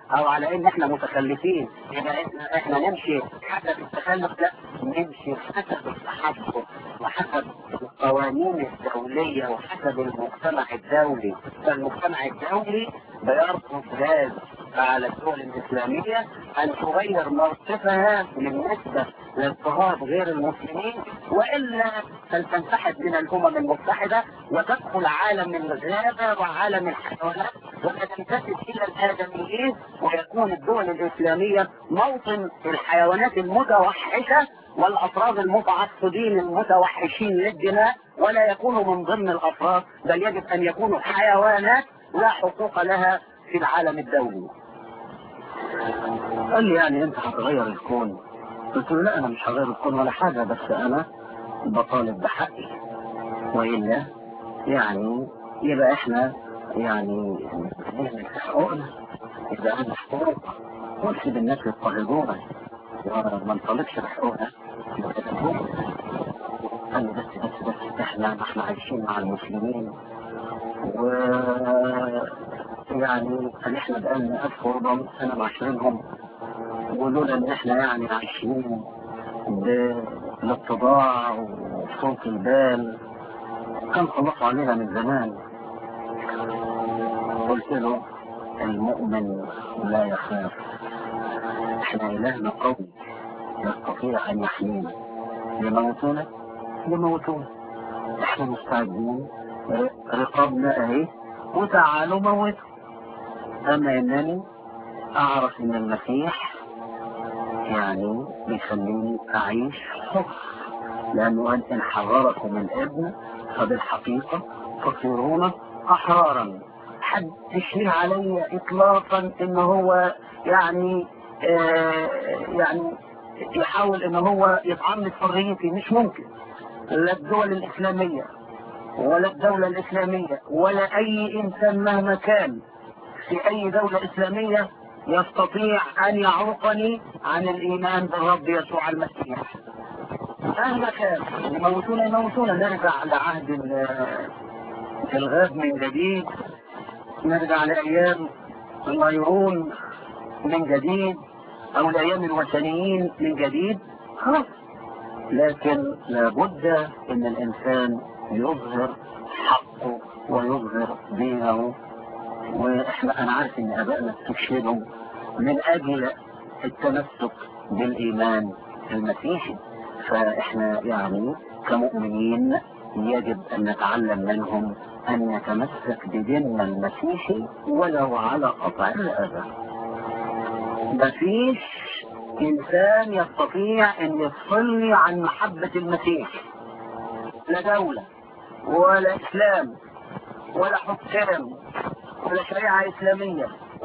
او على ان احنا متخلفين يبقى احنا احنا نمشي حسب التخلف لا نمشي حسب التحضر وحسب القوانين الدولية وحسب المجتمع الدولي فالمجتمع الدولي بيرفض ذلك على الدول الإسلامية أن تغير موقفها بالنسبة لاضطهاد غير المسلمين وإلا فلتنسحب من الأمم المتحدة وتدخل عالم الغابة وعالم الحيوانات وتنتسب إلى الآدميين ويكون الدول الإسلامية موطن الحيوانات المتوحشة والأفراد المتعصبين المتوحشين للدماء ولا يكونوا من ضمن الأفراد بل يجب أن يكونوا حيوانات لا حقوق لها في العالم الدولي قال لي يعني انت هتغير الكون قلت له لا انا مش هغير الكون ولا حاجة بس انا بطالب بحقي وإلا يعني يبقى احنا يعني نعمل حقوقنا يبقى انا حقوق ونسيب الناس يضطهدونا وما نطالبش بحقوقنا قال لي بس بس بس احنا احنا عايشين مع المسلمين و يعني ان احنا بقالنا 1400 سنه معاشرينهم ولولا ان احنا يعني عايشين بالاتضاع وصوت البال كان خلصوا علينا من زمان قلت له المؤمن لا يخاف احنا الهنا قوي يستطيع ان يحمينا يموتونا يموتونا احنا مستعدين رقابنا اهي وتعالوا موتوا اما انني اعرف ان المسيح يعني بيخليني اعيش حر لانه قال ان حرركم الابن فبالحقيقة تصيرون احرارا حد يشير علي اطلاقا ان هو يعني آه يعني يحاول ان هو يطعمني حريتي مش ممكن لا الدول الاسلامية ولا الدولة الاسلامية ولا اي انسان مهما كان في اي دولة اسلامية يستطيع ان يعوقني عن الايمان بالرب يسوع المسيح مهما كان يموتونا يموتونا نرجع لعهد الغاب من جديد نرجع لايام الغيرون من جديد او لايام الوثنيين من جديد خلاص لكن لابد ان الانسان يظهر حقه ويظهر دينه واحنا انا عارف ان ابائنا استشهدوا من اجل التمسك بالايمان المسيحي فاحنا يعني كمؤمنين يجب ان نتعلم منهم ان نتمسك بديننا المسيحي ولو على قطع الرقبه مفيش انسان يستطيع ان يفصلني عن محبه المسيح لا دوله ولا اسلام ولا حكام ولا شريعة إسلامية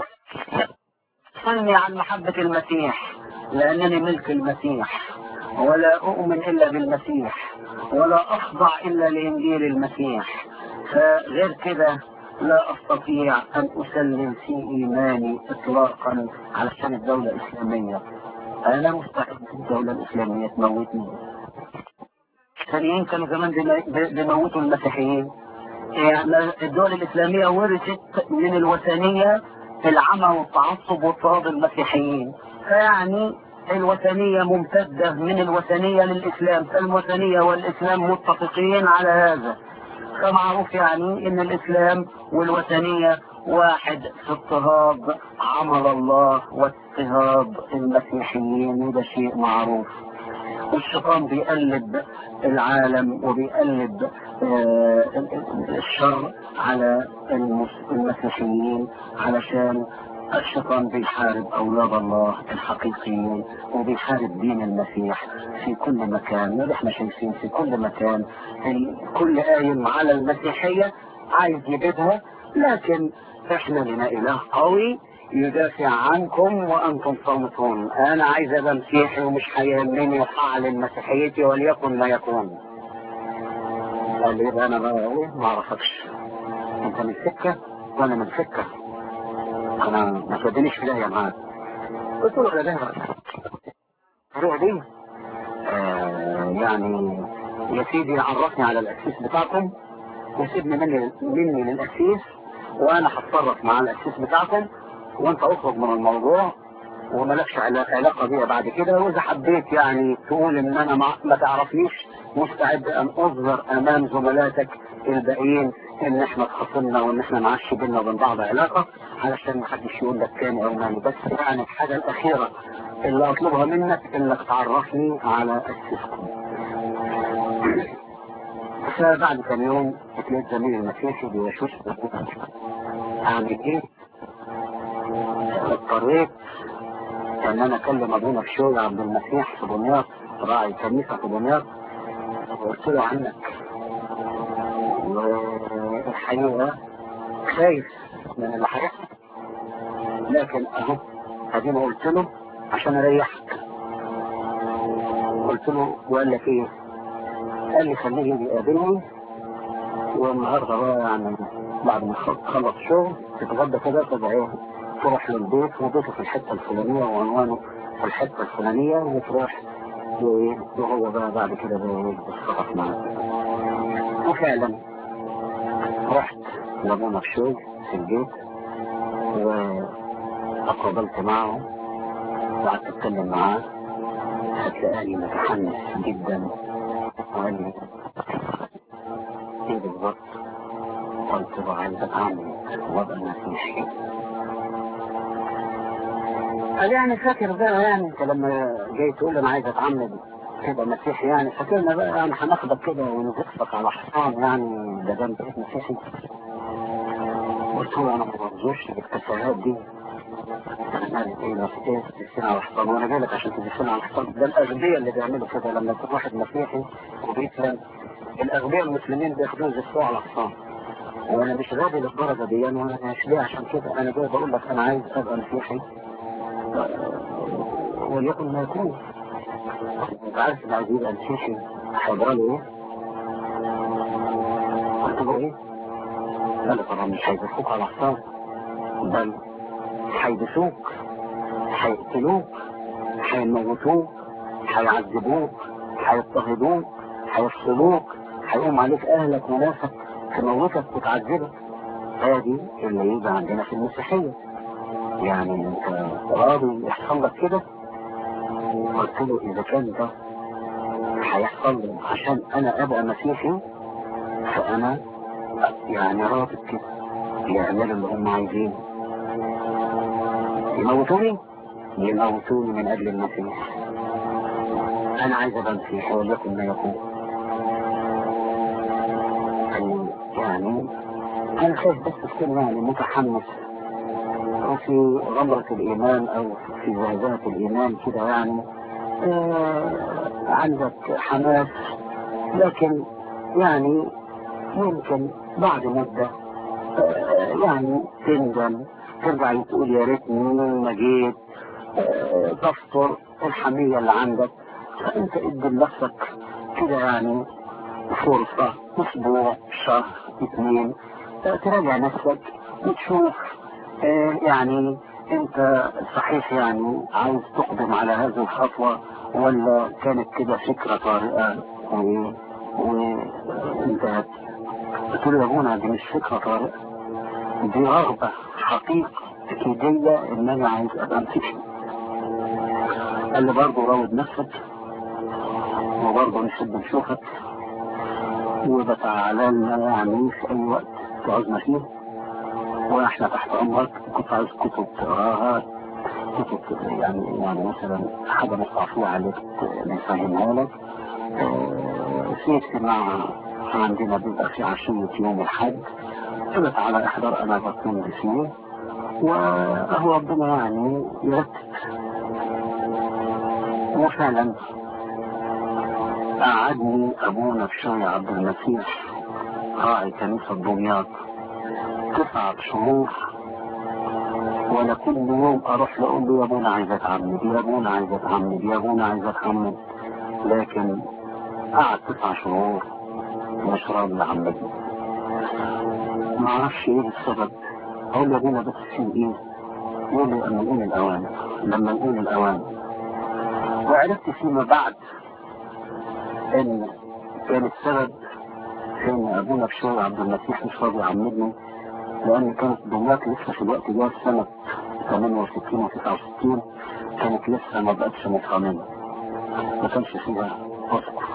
صلني عن محبة المسيح لأنني ملك المسيح ولا أؤمن إلا بالمسيح ولا أخضع إلا لإنجيل المسيح فغير كده لا أستطيع أن أسلم في إيماني إطلاقا علشان الدولة الإسلامية أنا مستعد الدولة الإسلامية تموتني الثانيين كانوا زمان بيموتوا المسيحيين يعني الدول الإسلامية ورثت من الوثنية العمى والتعصب واضطهاد المسيحيين فيعني الوثنية ممتدة من الوثنية للإسلام فالوثنية والإسلام متفقين على هذا فمعروف يعني ان الإسلام والوثنية واحد في اضطهاد عمل الله واضطهاد المسيحيين وده شيء معروف والشيطان بيقلب العالم وبيقلب آه الشر على المسيحيين علشان الشيطان بيحارب أولاد الله الحقيقيين وبيحارب دين المسيح في كل مكان وده احنا شايفين في كل مكان كل قايم على المسيحية عايز يجيبها لكن احنا لنا إله قوي يدافع عنكم وانتم صامتون انا عايز ابقى مسيحي ومش هيهمني وهعلن مسيحيتي وليكن ما يكون قال لي انا ما ما اعرفكش انت من سكه وانا من سكه انا ما تودينيش في داهيه معاك قلت له ده الطريقه دي آه يعني يا سيدي عرفني على الاسيس بتاعكم وسيبني مني مني للاسيس وانا هتصرف مع الاسيس بتاعكم وانت اخرج من الموضوع وملكش علا- علاقة بيها بعد كده واذا حبيت يعني تقول ان انا ما, ما تعرفنيش مستعد ان اظهر امام زملاتك الباقيين ان احنا اتخاصمنا وان احنا ما عادش بينا وبين بعض علاقة علشان ما حدش يقول لك تاني او ماني بس يعني الحاجة الاخيرة اللي اطلبها منك انك تعرفني على اسسكم فبعد كم يوم اتلقيت زميلي المسيحي بيشوش اعمل ايه؟ اضطريت ان انا اكلم ابونا بشوي عبد المسيح في دمياط راعي كنيسة في دمياط وقلت له عنك والحقيقة خايف من اللي هيحصل لكن اهو ادينا قلت له عشان اريحك قلت له وقال لك ايه؟ قال لي خليه يجي يقابلني والنهارده بقى يعني بعد ما تخلص شغل تتغدى كده تبقى ايه تروح للبيت وبيته في الحته الفلانيه وعنوانه في الحته الفلانيه وتروح وايه وهو بقى بعد كده بقى يتصرف معاك وفعلا رحت لابونا بشوي في البيت وتقابلت معه وقعدت اتكلم معاه هتلاقاني متحمس جدا وقال لي ايه بالظبط قلت له عايز اتعامل وابقى مسيحي قال يعني فاكر بقى يعني انت لما جاي تقول انا عايز اتعمد تبقى مسيحي يعني فاكرنا بقى يعني هناخدك كده ونزقك على حصان يعني ده ده انت مسيحي قلت له انا ما برجوش بالتفاهات دي انا ايه مسيحي تدفين على حصان وانا جاي لك عشان تدفين على حصان ده الاغبياء اللي بيعملوا كده لما يكون واحد مسيحي وبيسلم الاغبياء المسلمين بياخدوه يزفوه على حصان وانا مش راضي للدرجه دي انا مش ليه عشان كده انا جاي بقول لك انا عايز ابقى مسيحي وليكن ما يكون انت عارف اللي عايز يبقى مسيحي هيبقى له ايه؟ قلت له ايه؟ قال لي طبعا مش هيدفوك على حصان بل هيدسوك هيقتلوك هيموتوك هيعذبوك هيضطهدوك هيفصلوك هيقوم عليك اهلك وناسك تموتك وتعذبك هذه اللي يجي عندنا في المسيحيه يعني انت راضي يحصل لك كده قلت له اذا كان ده هيحصل لي عشان انا ابقى مسيحي فانا يعني راضي كده يعملوا اللي هم عايزينه يموتوني يموتوني من اجل المسيح انا عايز ابقى مسيحي وليكن ما يكون يعني انا خايف بس تكون يعني متحمس وفي غمرة الإيمان أو في زهزهة الإيمان كده يعني آه عندك حماس لكن يعني يمكن بعد مدة آه يعني تندم ترجع تقول يا ريتني ما جيت آه تفطر الحمية اللي عندك فأنت ادي لنفسك كده يعني فرصة أسبوع شهر اثنين تراجع نفسك وتشوف يعني انت صحيح يعني عايز تقدم على هذه الخطوة ولا كانت كده فكرة طارئة وانتهت قلت له يا ابونا دي مش فكرة طارئة دي رغبة حقيقة اكيدية ان انا عايز ابقى مسيحي قال لي برضه راود نفسك وبرضه نحب نشوفك وبتعالى يعني في اي وقت تعوزنا فيه واحنا تحت امرك كنت عايز كتب تقراها كتب يعني يعني مثلا حاجه نقطع فيها عليك نفهمها لك في اجتماع عندنا بيبقى في عشية يوم الحد قلت على احضر انا بكون فيه وهو ربنا يعني يرتب وفعلا قعدني ابونا بشوي عبد المسيح راعي كنيسة دمياط تسعة شهور وانا كل يوم اروح له اقول له يا ابونا عايز اتعمد يا ابونا عايز اتعمد يا ابونا عايز اتعمد لكن قعد تسع شهور مش راضي يعمدني ما اعرفش ايه السبب اقول له يا ابونا بس في ايه يقول لي لما نقول الاوان لما نقول الاوان وعرفت فيما بعد ان كان السبب في ان ابونا بشوي عبد المسيح مش راضي يعمدني لان كانت دمياط لسه في الوقت ده سنة 68 و 69 كانت لسه ما بقتش مفهمية ما كانش فيها أسقف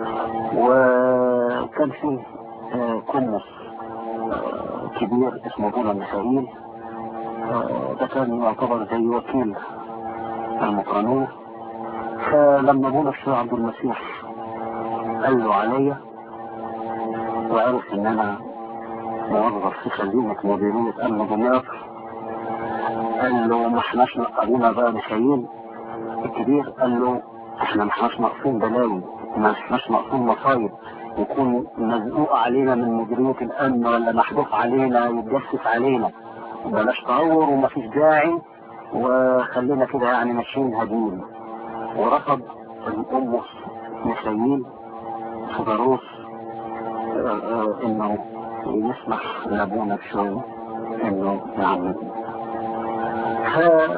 وكان فيه آه، كنس آه، كبير اسمه بولا ميخائيل آه، ده كان يعتبر زي وكيل المقرنية فلما بولا الشيخ عبد المسيح قال له عليا وعرف ان انا موظف في خزينة مديرية امن دمياط قال له ما احناش ابونا بقى ميخائيل الكبير قال له احنا ما احناش ناقصين بلاوي ما احناش ناقصين مصايب يكون مزقوق علينا من مديرية الامن ولا محذوف علينا يتجسس علينا بلاش تهور ومفيش داعي وخلينا كده يعني ماشيين هادين ورفض الام ميخائيل فضروس انه يسمح لابونا بشوية انه يعمل ف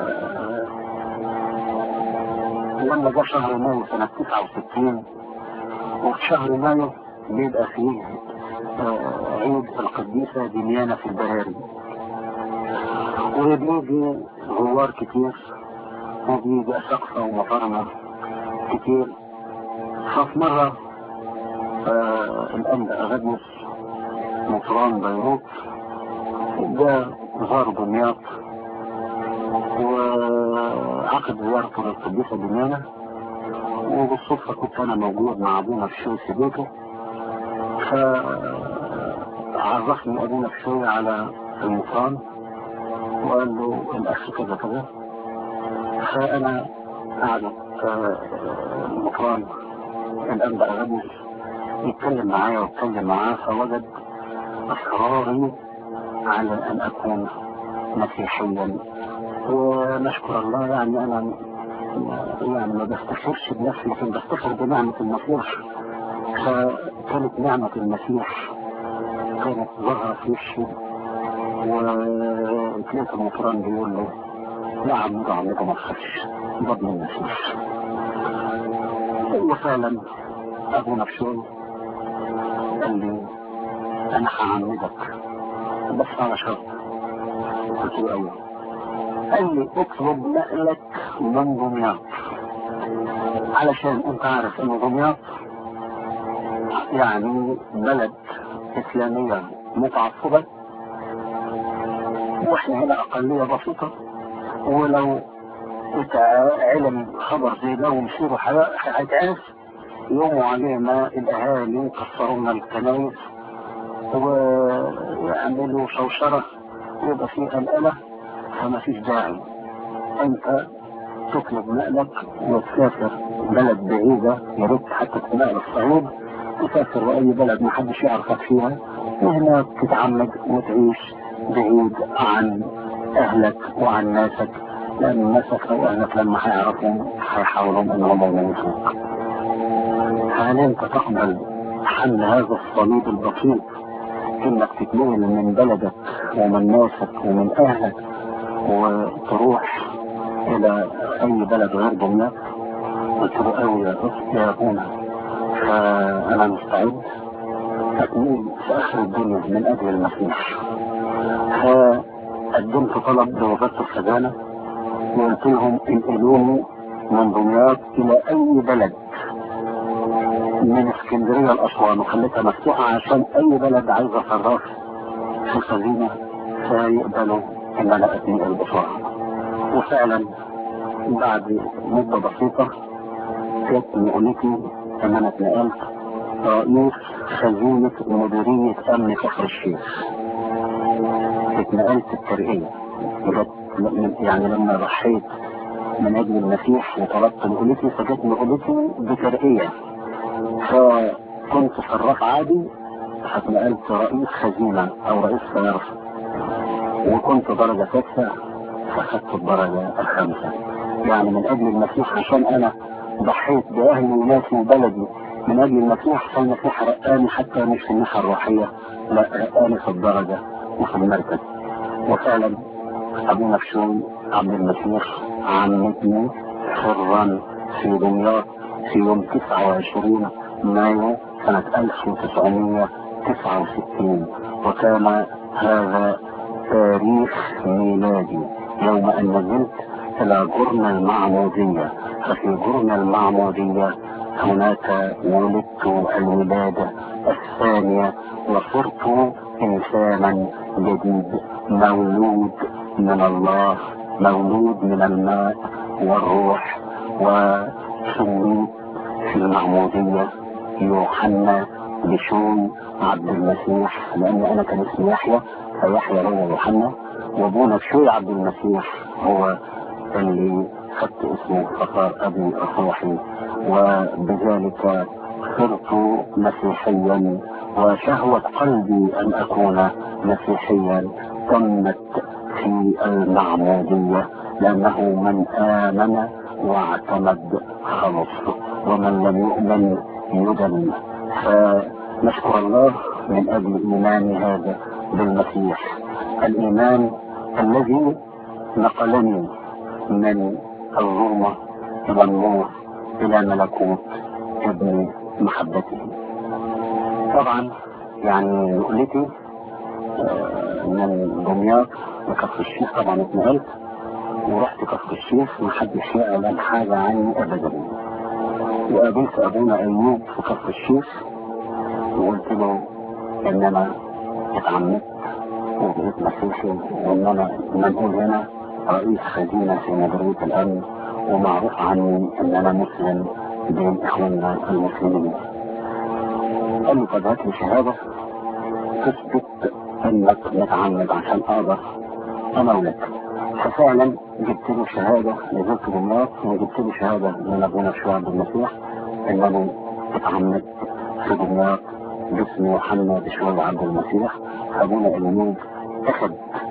لما جاء شهر مايو سنة 69 وفي شهر مايو بيبقى فيه آه، عيد القديسة دميانة في البراري وبيجي غوار كتير وبيجي أسقفة ومطرمة كتير ففي مرة آه الأنبا أغدنس مطران بيروت جاء زار دمياط وعقد زيارته للقديسة دميانة وبالصدفة كنت أنا موجود مع أبونا في شوي في بيته فعرفني أبونا في شوي على المطران وقال له الأخ كذا كذا فأنا قاعد آه، المطران الأنبا أغدنس يتكلم معايا واتكلم معاه فوجد اصراري على ان اكون مسيحيا ونشكر الله يعني انا يعني ما بستخرش بنفسي لكن بستخر بنعمة المسيح فكانت نعمة المسيح كانت ظاهرة في وشي وكلمة المطران بيقول له نعم نعم ما تخافش ضمن المسيح وفعلا ابونا بشوي قال لي انا هعمدك بس على شرط قلت له ايوه قال لي اطلب نقلك من دمياط علشان انت عارف ان دمياط يعني بلد اسلامية متعصبة واحنا هنا اقلية بسيطة ولو علم خبر زي ده ومصيره هيتعرف يوموا علينا الاهالي يكسروا لنا الكنايس ويعملوا شوشرة ويبقى فيه قلقلة فما فيش داعي انت تطلب نقلك وتسافر بلد بعيدة يا ريت حتى تنقل الصعيد تسافر لأي بلد ما حدش يعرفك فيها وهناك تتعمد وتعيش بعيد عن أهلك وعن ناسك لأن ناسك أو أهلك لما هيعرفوا هيحاولوا إنهم يموتوك هل أنت تقبل حل هذا الصليب البسيط انك تتنقل من بلدك ومن ناسك ومن اهلك وتروح الى اي بلد غير دمياط قلت له قوي يا أخ- يا ابونا فانا مستعد اتنقل في اخر الدنيا من اجل المسيح فقدمت طلب لوزارة الخزانة وقلت لهم انقلوني من دمياط الى اي بلد من اسكندرية لأسوان وخليتها مفتوحة عشان أي بلد عايزة صراف في الخزينة فيقبلوا إن أنا أتنقل بسرعة وفعلا بعد مدة بسيطة جت نقلتي إن أنا اتنقلت رئيس خزينة مديرية أمن كفر الشيخ اتنقلت الترقية جت يعني لما ضحيت من أجل المسيح وطلبت نقلتي فجت نقلتي بترقية فكنت صراف عادي فاتنقلت رئيس خزينة او رئيس صرف وكنت درجة سادسة فاخدت الدرجة الخامسة يعني من اجل المسيح عشان انا ضحيت باهلي وناسي وبلدي من اجل المسيح فالمسيح رقاني حتى مش في الناحية الروحية لا رقاني في الدرجة وفي المركز وفعلا ابونا بشوي عبد المسيح عمتني حرا في دمياط في يوم 29 مايو سنة 1969 وكان هذا تاريخ ميلادي يوم أن نزلت إلى جرن المعمودية ففي جرن المعمودية هناك ولدت الولادة الثانية وصرت إنسانا جديد مولود من الله مولود من الماء والروح وسميت في المعمودية يوحنا بشوي عبد المسيح لأن أنا كان اسمي يحيى فيحيى هو يوحنا وابونا بشوي عبد المسيح هو اللي خدت اسمه فصار أبي الروحي وبذلك صرت مسيحيا وشهوة قلبي أن أكون مسيحيا تمت في المعمودية لأنه من آمن واعتمد خلص ومن لم يؤمن يدل فنشكر الله من أجل إيماني هذا بالمسيح الإيمان الذي نقلني من الظلمة إلى النور إلى ملكوت ابن محبته طبعا يعني نقلتي من دمياط لكفر الشيخ طبعا اتنقلت ورحت كفر الشيخ محدش يعلم حاجة عني أبدا وقابلت أبونا أيوب في كفر الشيخ وقلت له إن أنا اتعمدت وبقيت مسيحي وإن أنا منقول هنا رئيس خزينة في مديرية الأمن ومعروف عني إن أنا مسلم بين إخواننا المسلمين قال لي طب هات لي شهادة تثبت إنك متعمد عشان أقدر أمولك ففعلا جبت له شهادة نزلت دمياط وجبت له شهادة من أبونا شوية عبد المسيح إن أنا اتعمدت في دمياط باسم يوحنا بشوية عبد المسيح أبونا أيوب أخذ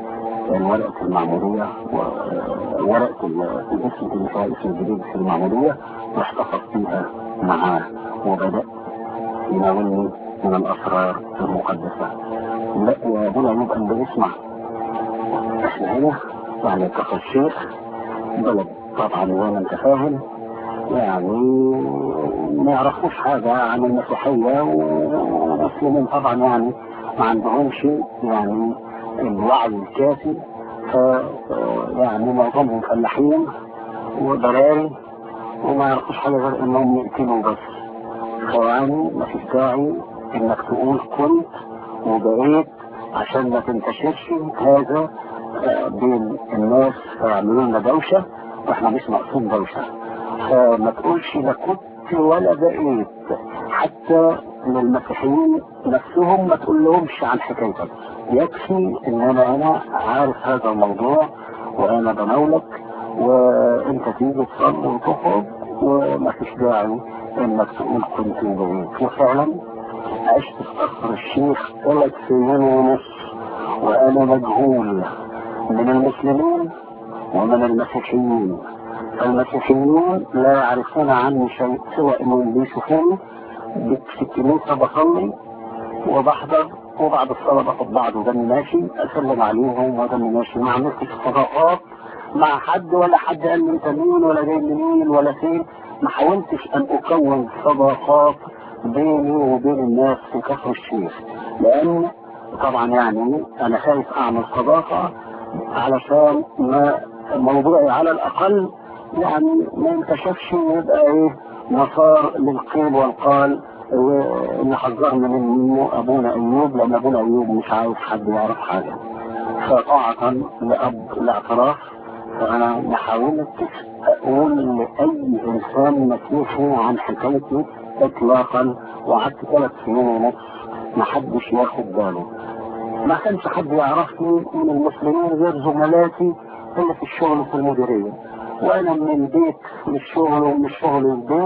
ورقة المعمودية وورقة الاسم اللي فيها اسم الجديد في المعمودية واحتفظ فيها معاه وبدأ يناولني من الأسرار المقدسة لا يا ابونا أيوب قال لي اسمع احنا هنا يعني كفر الشيخ بلد طبعا زي ما انت فاهم يعني ما يعرفوش حاجة عن المسيحية والمسلمين طبعا يعني ما عندهمش يعني الوعي الكافي ف يعني معظمهم فلاحين وضراري وما يعرفوش حاجة غير انهم يقتلوا بس فيعني ما فيش داعي انك تقول كنت وبقيت عشان ما تنتشرش هذا بين الناس فيعملوا لنا دوشة واحنا مش ناقصين دوشة فما تقولش لا كنت ولا بقيت حتى للمسيحيين نفسهم ما تقول لهمش عن حكايتك يكفي ان انا انا عارف هذا الموضوع وانا بناولك وانت تيجي تصلي وتخرج وما فيش داعي انك تقول كنت وبقيت وفعلا عشت في قصر الشيخ ثلاث سنين ونص وانا مجهول من المسلمين ومن المسيحيين المسيحيون لا يعرفون عني شيء سوى انهم بيشوفوني في الكنيسة بصلي وبحضر وبعد الصلاة باخد بعض ودمي ماشي اسلم عليهم ودمي ماشي ما عملتش صداقات مع حد ولا حد قال لي انت مين ولا جاي منين ولا فين ما حاولتش ان اكون صداقات بيني وبين الناس في كفر الشيخ لان طبعا يعني انا خايف اعمل صداقة علشان ما موضوعي على الاقل يعني ما انتشفش ويبقى ايه مسار للقيل والقال اللي حذرنا منه ابونا ايوب لان ابونا ايوب مش عاوز حد يعرف حاجه فطاعة لاب الاعتراف فانا ما حاولتش اقول لاي انسان مسيحي عن حكايتي اطلاقا وقعدت ثلاث سنين ونص ما حدش ياخد باله ما كانش حد يعرفني من المسلمين غير زملاتي اللي في الشغل في المديريه وانا من البيت للشغل ومن الشغل للبيت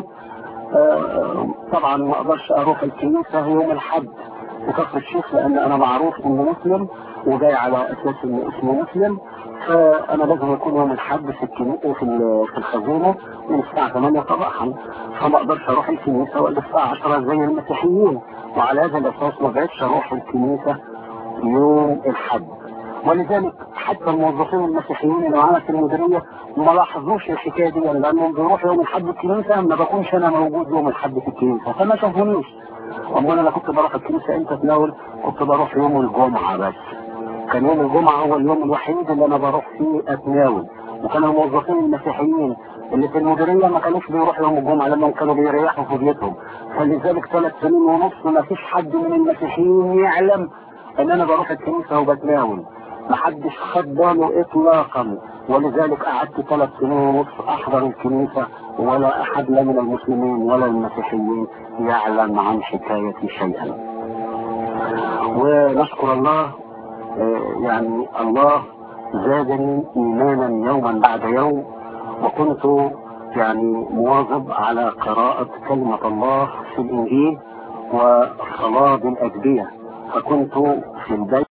آه طبعا ما اقدرش اروح الكنيسة يوم الحد وكفر الشيخ لان انا معروف اني مسلم وجاي على اساس اني اسمي مسلم فانا لازم اكون يوم الحد في الكنيسة في في الخزينة من الساعة 8 صباحا فما اقدرش اروح الكنيسة ولا الساعة 10 زي المسيحيين وعلى هذا الاساس ما بقتش اروح الكنيسة يوم الحد ولذلك حتى الموظفين المسيحيين اللي معانا في المديريه ما لاحظوش الحكايه دي لانهم بيروحوا يوم الحد الكنيسه ما بكونش انا موجود يوم الحد في الكنيسه فما شافونيش امال انا كنت بروح الكنيسه امتى تناول كنت بروح يوم الجمعه بس كان يوم الجمعة هو اليوم الوحيد اللي أنا بروح فيه أتناول وكانوا الموظفين المسيحيين اللي في المديرية ما كانوش بيروحوا يوم الجمعة لأنهم كانوا بيريحوا في بيتهم فلذلك ثلاث سنين ونص ما فيش حد من المسيحيين يعلم ان انا بروح الكنيسة وبتناول ما حدش خد باله اطلاقا ولذلك قعدت ثلاث سنين ونص احضر الكنيسة ولا احد لا من المسلمين ولا المسيحيين يعلم عن حكايتي شيئا ونشكر الله يعني الله زادني ايمانا يوما بعد يوم وكنت يعني مواظب على قراءة كلمة الله في الانجيل وصلاة بالاجبية فكنت في البيت